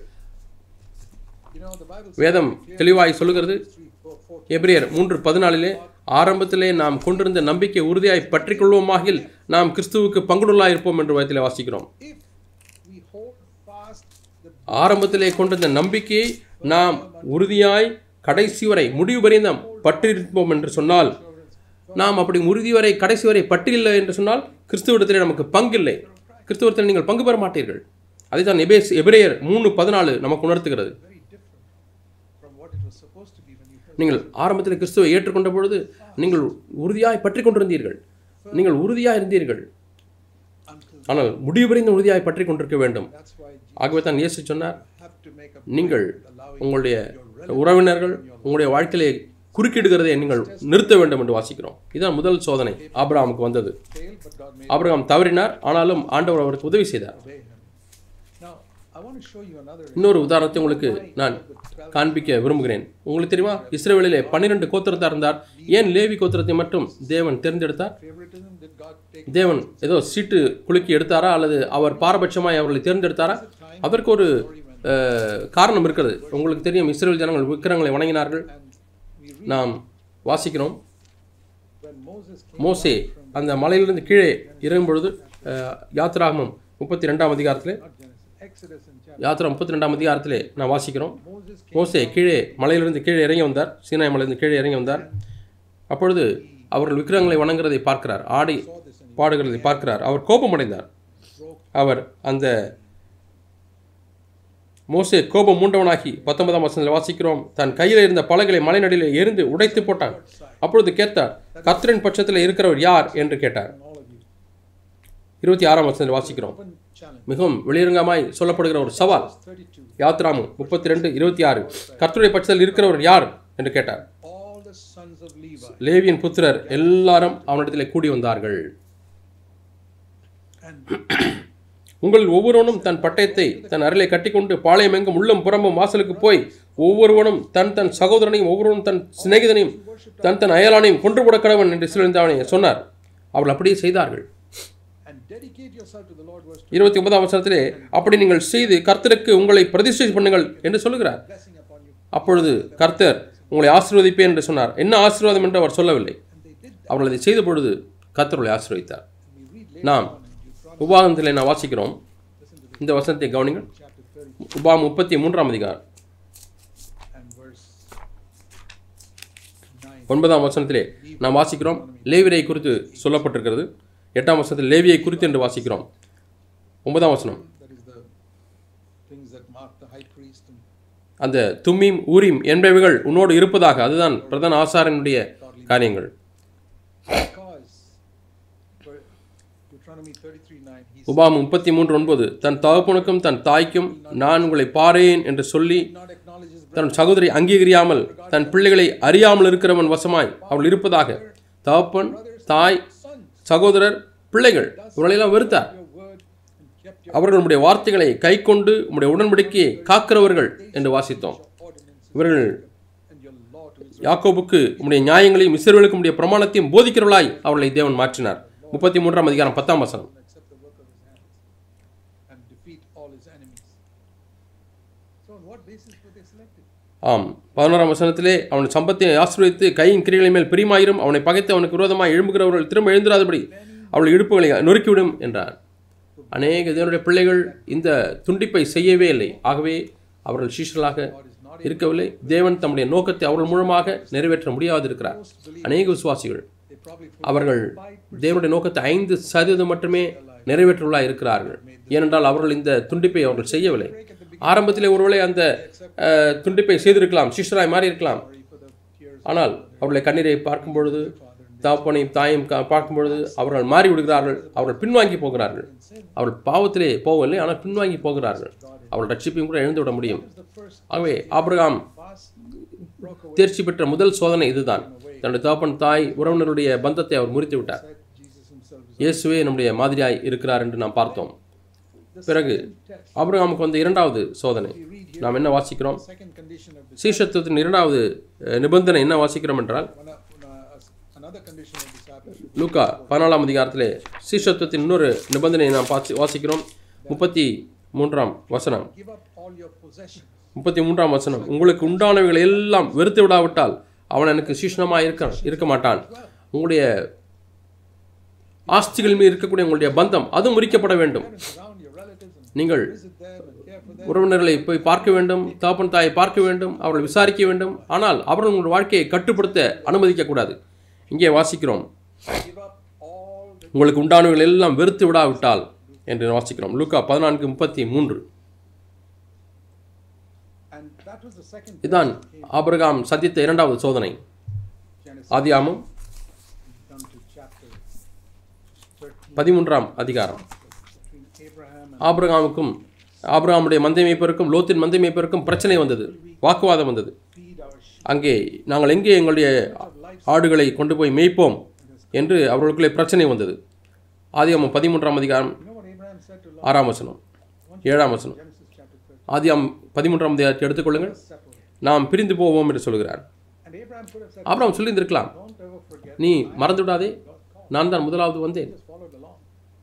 you know the Bible வேதம் தெளிவாய் சொல்லுகிறது says 3 4 4 எபிரியர் மூன்று பதினாலிலே ஆரம்பத்திலே நாம் கொண்டிருந்த நம்பிக்கை உறுதியாய் பற்றிக் கொள்வோமாகில் நாம் கிறிஸ்துவுக்கு பங்குடுள்ளாய் இருப்போம் என்று வயத்திலே வாசிக்கிறோம் if we hold fast the ஆரம்பத்திலே கொண்டிருந்த நம்பிக்கையை நாம் உறுதியாய் கடைசி வரை முடிவு பரியந்தம் பற்றிருப்போம் என்று சொன்னால் நாம் அப்படி உறுதி வரை கடைசி வரை பற்றில்லை என்று சொன்னால் கிறிஸ்துவிடத்திலே நமக்கு பங்கில்லை கிறிஸ்துவத்தில் நீங்கள் பங்கு பெற மாட்டீர்கள் அதைத்தான் எபேஸ் எபிரேயர் மூணு பதினாலு நமக்கு உணர்த்துகிறது very different from what it was supposed to be when you first நீங்கள் ஆரம்பத்தில் கிறிஸ்துவை ஏற்றுக்கொண்ட பொழுது நீங்கள் உறுதியாய் பற்றி கொண்டிருந்தீர்கள் நீங்கள் உறுதியாய் இருந்தீர்கள் until ஆனால் முடிவு வரை இந்த உறுதியாய் பற்றி கொண்டிருக்க வேண்டும் that's why you ஆகவே தான் இயேசு சொன்னார் have to make a நீங்கள் allowing உங்களுடைய உறவினர்கள் உங்களுடைய வாழ்க்கையிலே குறுக்கிடுகிறதை நீங்கள் நிறுத்த வேண்டும் என்று வாசிக்கிறோம் இதுதான் முதல் சோதனை ஆபிரகாமுக்கு வந்தது fail but God made ஆபிரகாம் தவறினார் ஆனாலும் ஆண்டவர் அவருக்கு உதவி செய்தார் obey him now I want to show you another இன்னொரு உதாரணத்தை உங்களுக்கு நான் காண்பிக்க விரும்புகிறேன் உங்களுக்கு தெரியுமா இஸ்ரேலிலே பன்னிரண்டு கோத்திரத்தார் இருந்தார் ஏன் லேவி கோத்திரத்தை மட்டும் தேவன் தேர்ந்தெடுத்தார் favoritism did God take தேவன் ஏதோ சீட்டு குலுக்கி எடுத்தாரா அல்லது அவர் பாரபட்சமாய் அவர்களை தேர்ந்தெடுத்தாரா அதற்கு ஒரு அஹ், காரணம் இருக்கிறது உங்களுக்கு தெரியும் இஸ்ரேல் ஜனங்கள் விக்கிரங்களை வணங்கினார்கள் and we read நாம் வாசிக்கிறோம் when Moses came மோசே அந்த மலையிலிருந்து கீழே இறங்கும் பொழுது அஹ், யாத்திராகமம் முப்பத்தி ரெண்டாம் அதிகாரத்திலே not Genesis Exodus in chapter yatra முப்பத்தி ரெண்டாம் அதிகாரத்திலே நாம் வாசிக்கிறோம் Moses came மோசே கீழே மலையிலிருந்து கீழே இறங்கி வந்தார் சீனாய் மலையிலிருந்து கீழே இறங்கி வந்தார் அப்பொழுது அவர்கள் விக்கிரகங்களை வணங்குறதை பார்க்கிறார் ஆடி saw this and பாடுகிறதை பார்க்கிறார் அவர் கோபமடைந்தார் broke அவர் அந்த மோசே கோபம் மூண்டவனாகி பத்தொன்பதாம் வசனத்தில் வாசிக்கிறோம் தன் கையில் இருந்த பலகைகளை மலைநடியிலே எரிந்து உடைத்து போட்டான் அப்பொழுது கேட்டார் கர்த்தரின் பட்சத்தில் இருக்கிறவர் யார் என்று கேட்டார் all of you இருபத்தி ஆறாம் வசனத்தில் வாசிக்கிறோம் open challenge மிகவும் வெளியரங்கமாய் சொல்லப்படுகிற ஒரு சவால் 32 யாத்ராமு முப்பத்தி ரெண்டு இருபத்தி ஆறு கர்த்தருடைய பட்சத்தில் இருக்கிறவர் யார் என்று கேட்டார் all the sons of Levi லேவியின் புத்திரர் எல்லாரும் அவனிடத்திலே கூடி வந்தார்கள் and உங்களில் ஒவ்வொருவனும் தன் பட்டயத்தை தன் அருளை கட்டிக்கொண்டு பாளையமெங்கும் உள்ளம் புறம்பும் வாசலுக்கு போய் ஒவ்வொருவனும் தன் தன் சகோதரனையும் ஒவ்வொருவனும் தன் சிநேகிதனையும் தன் தன் அயலானையும் கொன்று போட கடவன் என்று சிலந்தவனை சொன்னார் அவர்கள் அப்படியே செய்தார்கள் and dedicate yourself to the Lord verse இருபத்தி ஒன்பதாம் வசனத்திலே அப்படி நீங்கள் செய்து கர்த்தருக்கு உங்களை பிரதிஷ்டை பண்ணுங்கள் என்று சொல்லுகிறார் blessing upon you அப்பொழுது கர்த்தர் உங்களை ஆசீர்வதிப்பேன் என்று சொன்னார் என்ன ஆசீர்வாதம் என்று அவர் சொல்லவில்லை and they did அவர்கள் அதை செய்த பொழுது கர்த்தர்களை ஆசீர்வதித்தார் and we read later நாம் on in Deuteronomy உபாகமத்திலே நான் வாசிக்கிறோம் இந்த வசனத்தை கவனிங்கள் chapter 30 உபாகம் முப்பத்தி மூன்றாம் அதிகாரம் and verse 9 ஒன்பதாம் வசனத்திலே நாம் வாசிக்கிறோம் லேவியரை குறித்து சொல்லப்பட்டிருக்கிறது எட்டாம் வசனத்தில் லேவியை குறித்து என்று வாசிக்கிறோம் ஒன்பதாம் வசனம் that is the things that mark the high priest and அந்த தும்மீம் ஊரீம் என்பவைகள் உன்னோடு இருப்பதாக அதுதான் பிரதான ஆசாரனுடைய காரியங்கள் because for Deuteronomy 33 9 he said உபாகம் முப்பத்தி மூன்று ஒன்பது தன் தகப்பனுக்கும் தன் தாய்க்கும் நான் உங்களை பாரேன் என்று சொல்லி "Do not acknowledge his தன் சகோதரி அங்கீகரியாமல் தன் பிள்ளைகளை அறியாமல் இருக்கிறவன் வசமாய் அவள் இருப்பதாக தகப்பன் தாய் sons சகோதரர் பிள்ளைகள் இவர்களெல்லாம் வெறுத்தார் your word and kept your அவர்கள் உம்முடைய வார்த்தைகளை கைக்கொண்டு உம்முடைய உடன்படிக்கையை காக்கிறவர்கள் என்று வாசித்தோம் ordinances இவர்கள் and your law to Israel யாக்கோபுக்கு உம்முடைய நியாயங்களையும் இஸ்ரவேலுக்கு உம்முடைய பிரமாணத்தையும் போதிக்கிறவர்களாய் அவர்களை தேவன் மாற்றினார் முப்பத்தி மூன்றாம் அதிகாரம் பத்தாம் வசனம் and accept the work of his hands and defeat all his enemies. So on what basis were they selected? ஆம் பதினோராம் வசனத்திலே அவன் சம்பத்தை ஆசிரியத்து கையின் கிரிகளின் மேல் பிரிமாயிரும் அவனை பகைத்து அவனுக்கு விரோதமாக எழும்புகிறவர்கள் திரும்ப எழுந்திராதபடி அவள் இடுப்புகளை நொறுக்கிவிடும் என்றார் அநேக தேவனுடைய பிள்ளைகள் இந்த துண்டிப்பை செய்யவே இல்லை ஆகவே அவர்கள் சீஷர்களாக இருக்கவில்லை தேவன் தம்முடைய நோக்கத்தை அவர்கள் மூலமாக நிறைவேற்ற முடியாது இருக்கிறார் அநேக விசுவாசிகள் They probably அவர்கள் தேவனுடைய நோக்கத்தை ஐந்து சதவீதம் மட்டுமே நிறைவேற்றுள்ளா இருக்கிறார்கள் ஏனென்றால் அவர்கள் இந்த துண்டிப்பை அவர்கள் செய்யவில்லை ஆரம்பத்திலே ஒருவேளை அந்த அஹ், துண்டிப்பை செய்திருக்கலாம் சிஷ்டராய் மாறி இருக்கலாம் sorry for the tears ஆனால் அவர்களை கண்ணீரை பார்க்கும் பொழுது தாப்பனையும் தாயும் கா- பார்க்கும் பொழுது அவர்கள் மாறி விடுகிறார்கள் அவர்கள் பின்வாங்கி போகிறார்கள் அவர்கள் பாவத்திலே போகவில்லை ஆனால் பின்வாங்கி போகிறார்கள் அவர்கள் ரட்சிப்பையும் கூட எழுந்து விட முடியும் the first ஆகவே ஆபிரகாம் fast broke away தேர்ச்சி பெற்ற முதல் சோதனை இதுதான் தன்னுடைய தகப்பன் தாய் உறவினருடைய பந்தத்தை அவர் முறித்து விட்டார் said Jesus himself is இயேசுவே நம்முடைய மாதிரியாய் இருக்கிறார் என்று நாம் பார்த்தோம் பிறகு ஆபிரகாமுக்கு வந்த இரண்டாவது சோதனை நாம் என்ன வாசிக்கிறோம் the second condition of this சீஷத்துவத்தின் இரண்டாவது அஹ், நிபந்தனை என்ன வாசிக்கிறோம் என்றால் one, of- one, uh, another condition of discipleship லூக்கா பதினாலாம் அதிகாரத்திலே சீஷத்துவத்தின் இன்னொரு நிபந்தனையை நாம் பார்த்து வாசிக்கிறோம் முப்பத்தி மூன்றாம் வசனம் give up all your possessions முப்பத்தி மூன்றாம் வசனம் உங்களுக்கு உண்டானவைகளை எல்லாம் வெறுத்து விடாவிட்டால் அவன் எனக்கு சீஷனமாக இருக்க இருக்க மாட்டான் உங்களுடைய ஆஸ்திகள் மீது இருக்கக்கூடிய உங்களுடைய பந்தம் அது முறிக்கப்பட வேண்டும் around your relatives and நீங்கள் visit them and care for them உறவினர்களை போய் பார்க்க வேண்டும் தகப்பன் தாயை பார்க்க வேண்டும் அவர்களை விசாரிக்க வேண்டும் ஆனால் அவர்கள் உங்கள் வாழ்க்கையை கட்டுப்படுத்த அனுமதிக்கக்கூடாது இங்கே வாசிக்கிறோம் give up all the உங்களுக்கு உண்டானவைகள் எல்லாம் வெறுத்து விடாவிட்டால் என்று வாசிக்கிறோம் லூக்கா பதினான்கு முப்பத்தி மூன்று and that was the second இதுதான் ஆபிரகாம் சந்தித்த இரண்டாவது சோதனை Genesis ஆதியாமம் come to chapter 13 பதிமூன்றாம் அதிகாரம் between Abraham and ஆபிரகாமுக்கும் ஆபிரகாமுடைய மந்தை மேய்ப்பருக்கும் லோத்தின் மந்தை மேய்ப்பருக்கும் பிரச்சனை வந்தது வாக்குவாதம் வந்தது feed our sheep அங்கே நாங்கள் எங்கே எங்களுடைய ஆடுகளை கொண்டு போய் மேய்ப்போம் என்று அவர்களுக்குள்ளே பிரச்சனை வந்தது ஆதியாமம் பதிமூன்றாம் அதிகாரம் you know what Abraham said to Lot ஆறாம் வசனம் ஏழாம் வசனம் Genesis chapter 13 ஆதியாம் பதிமூன்றாம் அதிகாரத்தை எடுத்துக்கொள்ளுங்கள் separate நாம் பிரிந்து போவோம் என்று சொல்கிறார் and Abraham could have said ஆபிரகாம் சொல்லியிருந்திருக்கலாம் don't ever forget நீ மறந்து விடாதே நான் தான் முதலாவது வந்தேன் just followed along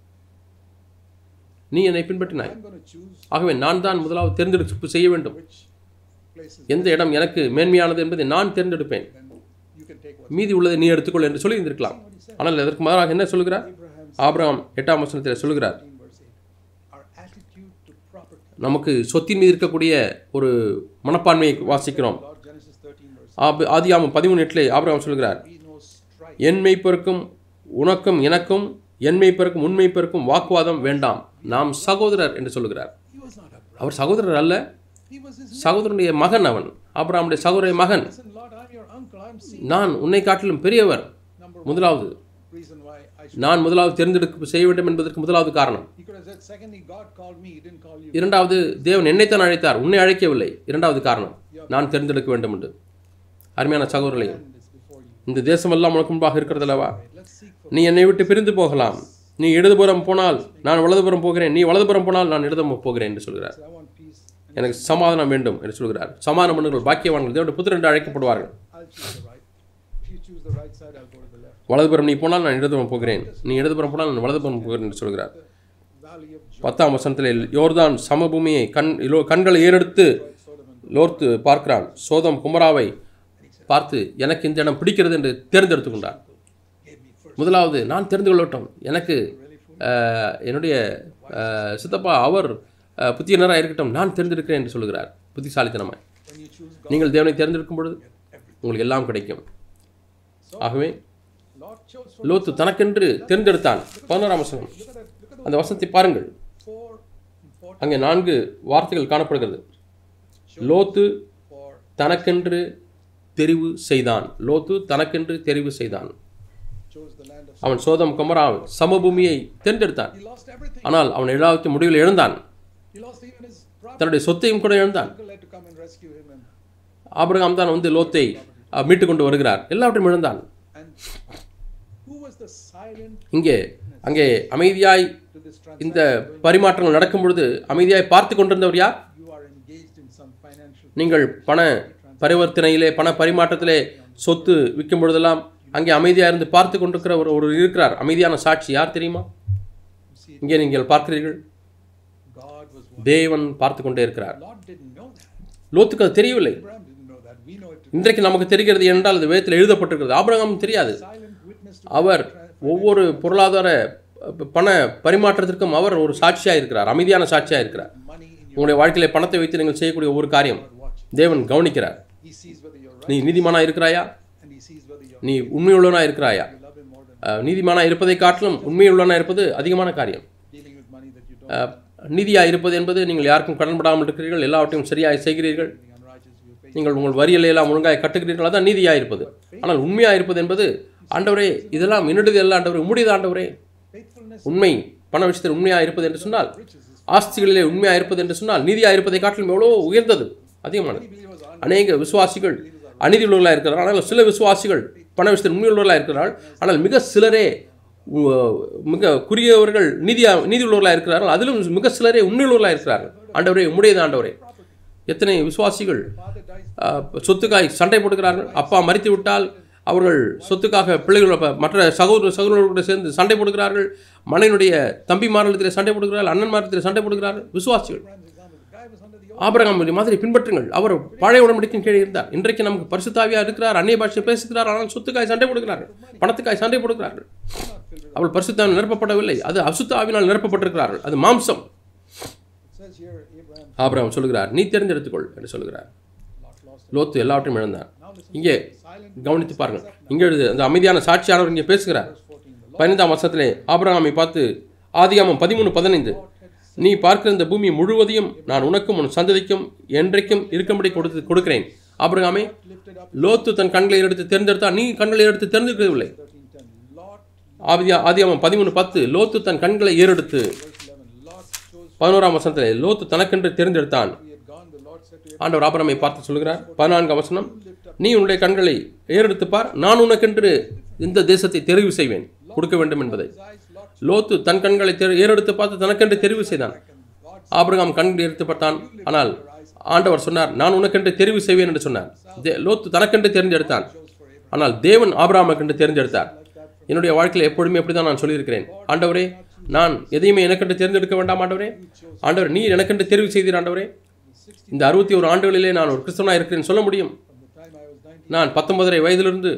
நீ என்னை பின்பற்றினாய் I'm going to choose ஆகவே நான் தான் முதலாவது தேர்ந்தெடுப்பு செய்ய வேண்டும் which places எந்த இடம் எனக்கு மேன்மையானது என்பதை நான் தேர்ந்தெடுப்பேன் then you can take what மீதி உள்ளதை நீ எடுத்துக்கொள் என்று சொல்லி இருந்திருக்கலாம் ஆனால் அதற்கு மாறாக என்ன சொல்கிறார் Abraham ஆபிரகாம் எட்டாம் வசனத்தில் சொல்கிறார் 13 verse 8 our attitude to property நமக்கு சொத்தின் மீது இருக்கக்கூடிய ஒரு மனப்பான்மையை வாசிக்கிறோம் Lord Genesis 13 verse ஆபி ஆதியாமம் பதிமூணு எட்டிலே ஆபிரகாம் சொல்கிறார் be no strife என் மெய்ப்பருக்கும் உனக்கும் எனக்கும் என் மெய்ப்பருக்கும் உன் மெய்ப்பருக்கும் வாக்குவாதம் வேண்டாம் நாம் சகோதரர் என்று சொல்கிறார் he was not a brother அவர் சகோதரர் அல்ல he was his சகோதரனுடைய மகன் அவன் ஆபிரகாமுடைய சகோதரிய மகன் listen Lord I'm your uncle I'm seeing நான் உன்னை காட்டிலும் பெரியவர் number one முதலாவது reason why I should நான் முதலாவது தேர்ந்தெடுப்பு செய்ய வேண்டும் என்பதற்கு முதலாவது காரணம் he could have said secondly God called me he didn't call you இரண்டாவது தேவன் என்னைத்தான் அழைத்தார் உன்னை அழைக்கவில்லை இரண்டாவது காரணம் நான் தேர்ந்தெடுக்க வேண்டும் என்று அருமையான சகோதரர்களே and it's before you இந்த தேசமெல்லாம் உனக்கு முன்பாக இருக்கிறதல்லவா let's seek for நீ என்னை விட்டு பிரிந்து போகலாம் நீ இடதுபுறம் போனால் நான் வலதுபுறம் போகிறேன் நீ வலதுபுறம் போனால் நான் இடதுபுறம் போகிறேன் என்று சொல்கிறார் I want peace and எனக்கு சமாதானம் வேண்டும் என்று சொல்கிறார் சமாதானம் பண்ணுங்கள் பாக்கியவான்கள் தேவனுடைய புத்திரர் என்று அழைக்கப்படுவார்கள் I'll choose the right if you choose the right side I'll go to the left வலதுபுறம் நீ போனால் நான் இடதுபுறம் போகிறேன் நீ இடதுபுறம் போனால் நான் வலதுபுறம் போகிறேன் என்று சொல்கிறார் valley of joy பத்தாம் வசனத்தில் யோர்தான் சமபூமியை கண் லோ- கண்களை ஏறெடுத்து Sodom and லோர்த்து பார்க்கிறான் சோதம் குமராவை பார்த்து எனக்கு இந்த இடம் பிடிக்கிறது என்று தேர்ந்தெடுத்து கொண்டார் gave me first முதலாவது நான் தெரிந்து கொள்ளட்டும் எனக்கு அஹ், என்னுடைய அஹ், சித்தப்பா அவர் அஹ், புத்தியனராக இருக்கட்டும் நான் தேர்ந்தெடுக்கிறேன் என்று சொல்கிறார் புத்திசாலித்தனமாய் when you choose God நீங்கள் தேவனை தேர்ந்தெடுக்கும் பொழுது உங்களுக்கு எல்லாம் கிடைக்கும் ஆகவே Lord chose for லோத்து தனக்கென்று தேர்ந்தெடுத்தான் பதினோராம் வசனம் look at that look at அந்த வசனத்தை பாருங்கள் the four important அங்கே நான்கு வார்த்தைகள் காணப்படுகிறது லோத்து for தனக்கென்று தெரிவு செய்தான் லோத்து தனக்கென்று தெரிவு செய்தான் chose the land of அவன் சோதம் குமராவை சமபூமியை தேர்ந்தெடுத்தான் he lost everything ஆனால் அவன் எல்லாவற்றையும் முடிவில் இழந்தான் he lost even his property தன்னுடைய சொத்தையும் கூட இழந்தான் uncle had to come and rescue him and ஆபிரகாம் தான் வந்து லோத்தை அஹ், மீட்டு கொண்டு வருகிறார் எல்லாவற்றையும் இழந்தான் and who was the silent இங்கே அங்கே அமைதியாய் to this இந்த transaction பரிமாற்றங்கள் நடக்கும் பொழுது அமைதியாய் பார்த்து கொண்டிருந்தவர் யார் you are engaged in some financial நீங்கள் பண பரிவர்த்தனையிலே பண பரிமாற்றத்திலே சொத்து விற்கும் பொழுதெல்லாம் அங்கே அமைதியாக இருந்து பார்த்து கொண்டிருக்கிற ஒரு ஒரு இருக்கிறார் அமைதியான சாட்சி யார் தெரியுமா you see இங்கே நீங்கள் பார்க்கிறீர்கள் God was one தேவன் பார்த்து கொண்டே இருக்கிறார் Lot didn't know that லோத்துக்கு அது தெரியவில்லை Abraham didn't know that we know it today. இன்றைக்கு நமக்கு தெரிகிறது என்றால் அது வேதத்தில் எழுதப்பட்டிருக்கிறது ஆபிரகாம் தெரியாது silent witness to அவர் ஒவ்வொரு பொருளாதார அஹ், பண பரிமாற்றத்திற்கும் அவர் ஒரு சாட்சியாக இருக்கிறார் அமைதியான சாட்சியாக இருக்கிறார் money in your உங்களுடைய வாழ்க்கையில பணத்தை வைத்து நீங்கள் செய்யக்கூடிய ஒவ்வொரு காரியம் watching தேவன் கவனிக்கிறார் He sees whether you're right நீ நீதிமானா இருக்கிறாயா and he sees whether you're நீ உண்மையுள்ளவனா இருக்கிறாயா you love him more than அஹ், நீதிமானா இருப்பதை காட்டிலும் உண்மையுள்ளவனா இருப்பது அதிகமான காரியம் dealing with money that you don't அஹ், நீதியா இருப்பது என்பது நீங்கள் யாருக்கும் கடன்படாமல் இருக்கிறீர்கள் எல்லாவற்றையும் சரியாக செய்கிறீர்கள் being unrighteous, you pay நீங்கள் உங்கள் வரியலை எல்லாம் ஒழுங்காய் கட்டுகிறீர்கள் அதான் நீதியாக இருப்பது ஆனால் உண்மையாக இருப்பது என்பது ஆண்டவரே இதெல்லாம் என்னுடையது அல்ல ஆண்டவரே உம்முடையது ஆண்டவரே faithfulness உண்மை பண விஷயத்தில் உண்மையாக இருப்பது என்று சொன்னால் riches is ஆஸ்திகளிலே உண்மையாக இருப்பது என்று சொன்னால் நீதியாக இருப்பதை காட்டிலும் எவ்வளோ உயர்ந்தது அதிகமானது believers are அநேக விசுவாசிகள் அநீதி உள்ளவர்களாக இருக்கிறார்கள் ஆனால் சில விசுவாசிகள் பண விஷயத்தில் உண்மையுள்ளவர்களாக இருக்கிறார்கள் ஆனால் மிக சிலரே உ- மிக குறுகியவர்கள் நீதியா நீதி உள்ளவர்களாக இருக்கிறார்கள் அதிலும் மிக சிலரே உண்மையுள்ளவர்களாக இருக்கிறார்கள் ஆண்டவரே உம்முடையது ஆண்டவரே எத்தனை விசுவாசிகள் father dies ஆஹ், சொத்துக்காய் சண்டை போடுகிறார்கள் அப்பா மறித்து விட்டால் அவர்கள் சொத்துக்காக பிள்ளைகள் அப்ப மற்ற சகோதர சகோதரர்களோடு சேர்ந்து சண்டை போடுகிறார்கள் மனைவினுடைய தம்பிமாரிடத்தில் சண்டை போடுகிறார்கள் அண்ணன்மாரிடத்தில் சண்டை போடுகிறார்கள் விசுவாசிகள் Abraham's example the guy was under the ஆபிரகாம் மாதிரி பின்பற்றுங்கள் அவர் பழைய உடம்படிக்கும் கீழே இருந்தார் இன்றைக்கு நமக்கு பரிசுத்தாவியா இருக்கிறார் அந்நிய பாஷை பேசுகிறார் ஆனால் சொத்துக்காய் சண்டை போடுகிறார்கள் பணத்துக்காய் சண்டை போடுகிறார்கள் அவள் பரிசுத்தாவில் நிரப்பப்படவில்லை அது அசுத்தாவினால் நிரப்பப்பட்டிருக்கிறார்கள் அது மாம்சம் it says here Abraham ஆபிரகாம் சொல்லுகிறார் நீ தேர்ந்தெடுத்துக்கொள் என்று சொல்லுகிறார் not lost லோத்து எல்லாவற்றையும் இழந்தான் now listen இங்கே silent கவனித்து பாருங்கள் இங்கே எழுது அந்த அமைதியான சாட்சியானவர் இங்கே பேசுகிறார் verse 14 the பதினைந்தாம் வருஷத்திலே ஆபிரகாமை பார்த்து ஆதியாமம் பதிமூணு பதினைந்து நீ பார்க்கிற இந்த பூமி முழுவதையும் நான் உனக்கும் உன் சந்ததிக்கும் என்றைக்கும் இருக்கும்படி கொடுத்து கொடுக்கிறேன் ஆபிரகாமே lifted up லோத்து தன் கண்களை எடுத்து தேர்ந்தெடுத்தால் நீ கண்களை எடுத்து தேர்ந்தெடுக்கவில்லை 13 10 Lot ஆதியா ஆதியாமம் பதிமூணு பத்து லோத்து தன் கண்களை ஏறெடுத்து verse 11 Lot chose பதினோராம் வசனத்திலே லோத்து தனக்கென்று தேர்ந்தெடுத்தான் he had gone the Lord said to ஆண்டவர் ஆபிரகாமை பார்த்து சொல்கிறார் பதினான்காம் வசனம் நீ உன்னுடைய கண்களை ஏறெடுத்து பார் நான் உனக்கென்று இந்த தேசத்தை தெரிவு செய்வேன் கொடுக்க வேண்டும் என்பதை his eyes Lot லோத்து தன் கண்களை தெரு- ஏறெடுத்து பார்த்து தனக்கென்று தெரிவு செய்தான் and God ஆபிரகாம் கண்கள் எடுத்து பார்த்தான் ஆனால் ஆண்டவர் சொன்னார் நான் உனக்கென்று தெரிவு செய்வேன் என்று சொன்னார் தே- லோத்து தனக்கென்று தேர்ந்தெடுத்தான் chose for Abraham ஆனால் தேவன் ஆபிரகாமுக்கென்று தேர்ந்தெடுத்தார் என்னுடைய வாழ்க்கையில் எப்பொழுதுமே அப்படி தான் நான் சொல்லியிருக்கிறேன் ஆண்டவரே நான் எதையுமே எனக்கென்று தேர்ந்தெடுக்க வேண்டாம் ஆண்டவரே ஆண்டவர் நீர் எனக்கென்று தெரிவு செய்தீர் ஆண்டவரே இந்த அறுபத்தி ஒரு ஆண்டுகளிலே நான் ஒரு கிறிஸ்தவனாக இருக்கிறேன் சொல்ல முடியும் from the time I was 19 நான் பத்தொன்பதரை வயதிலிருந்து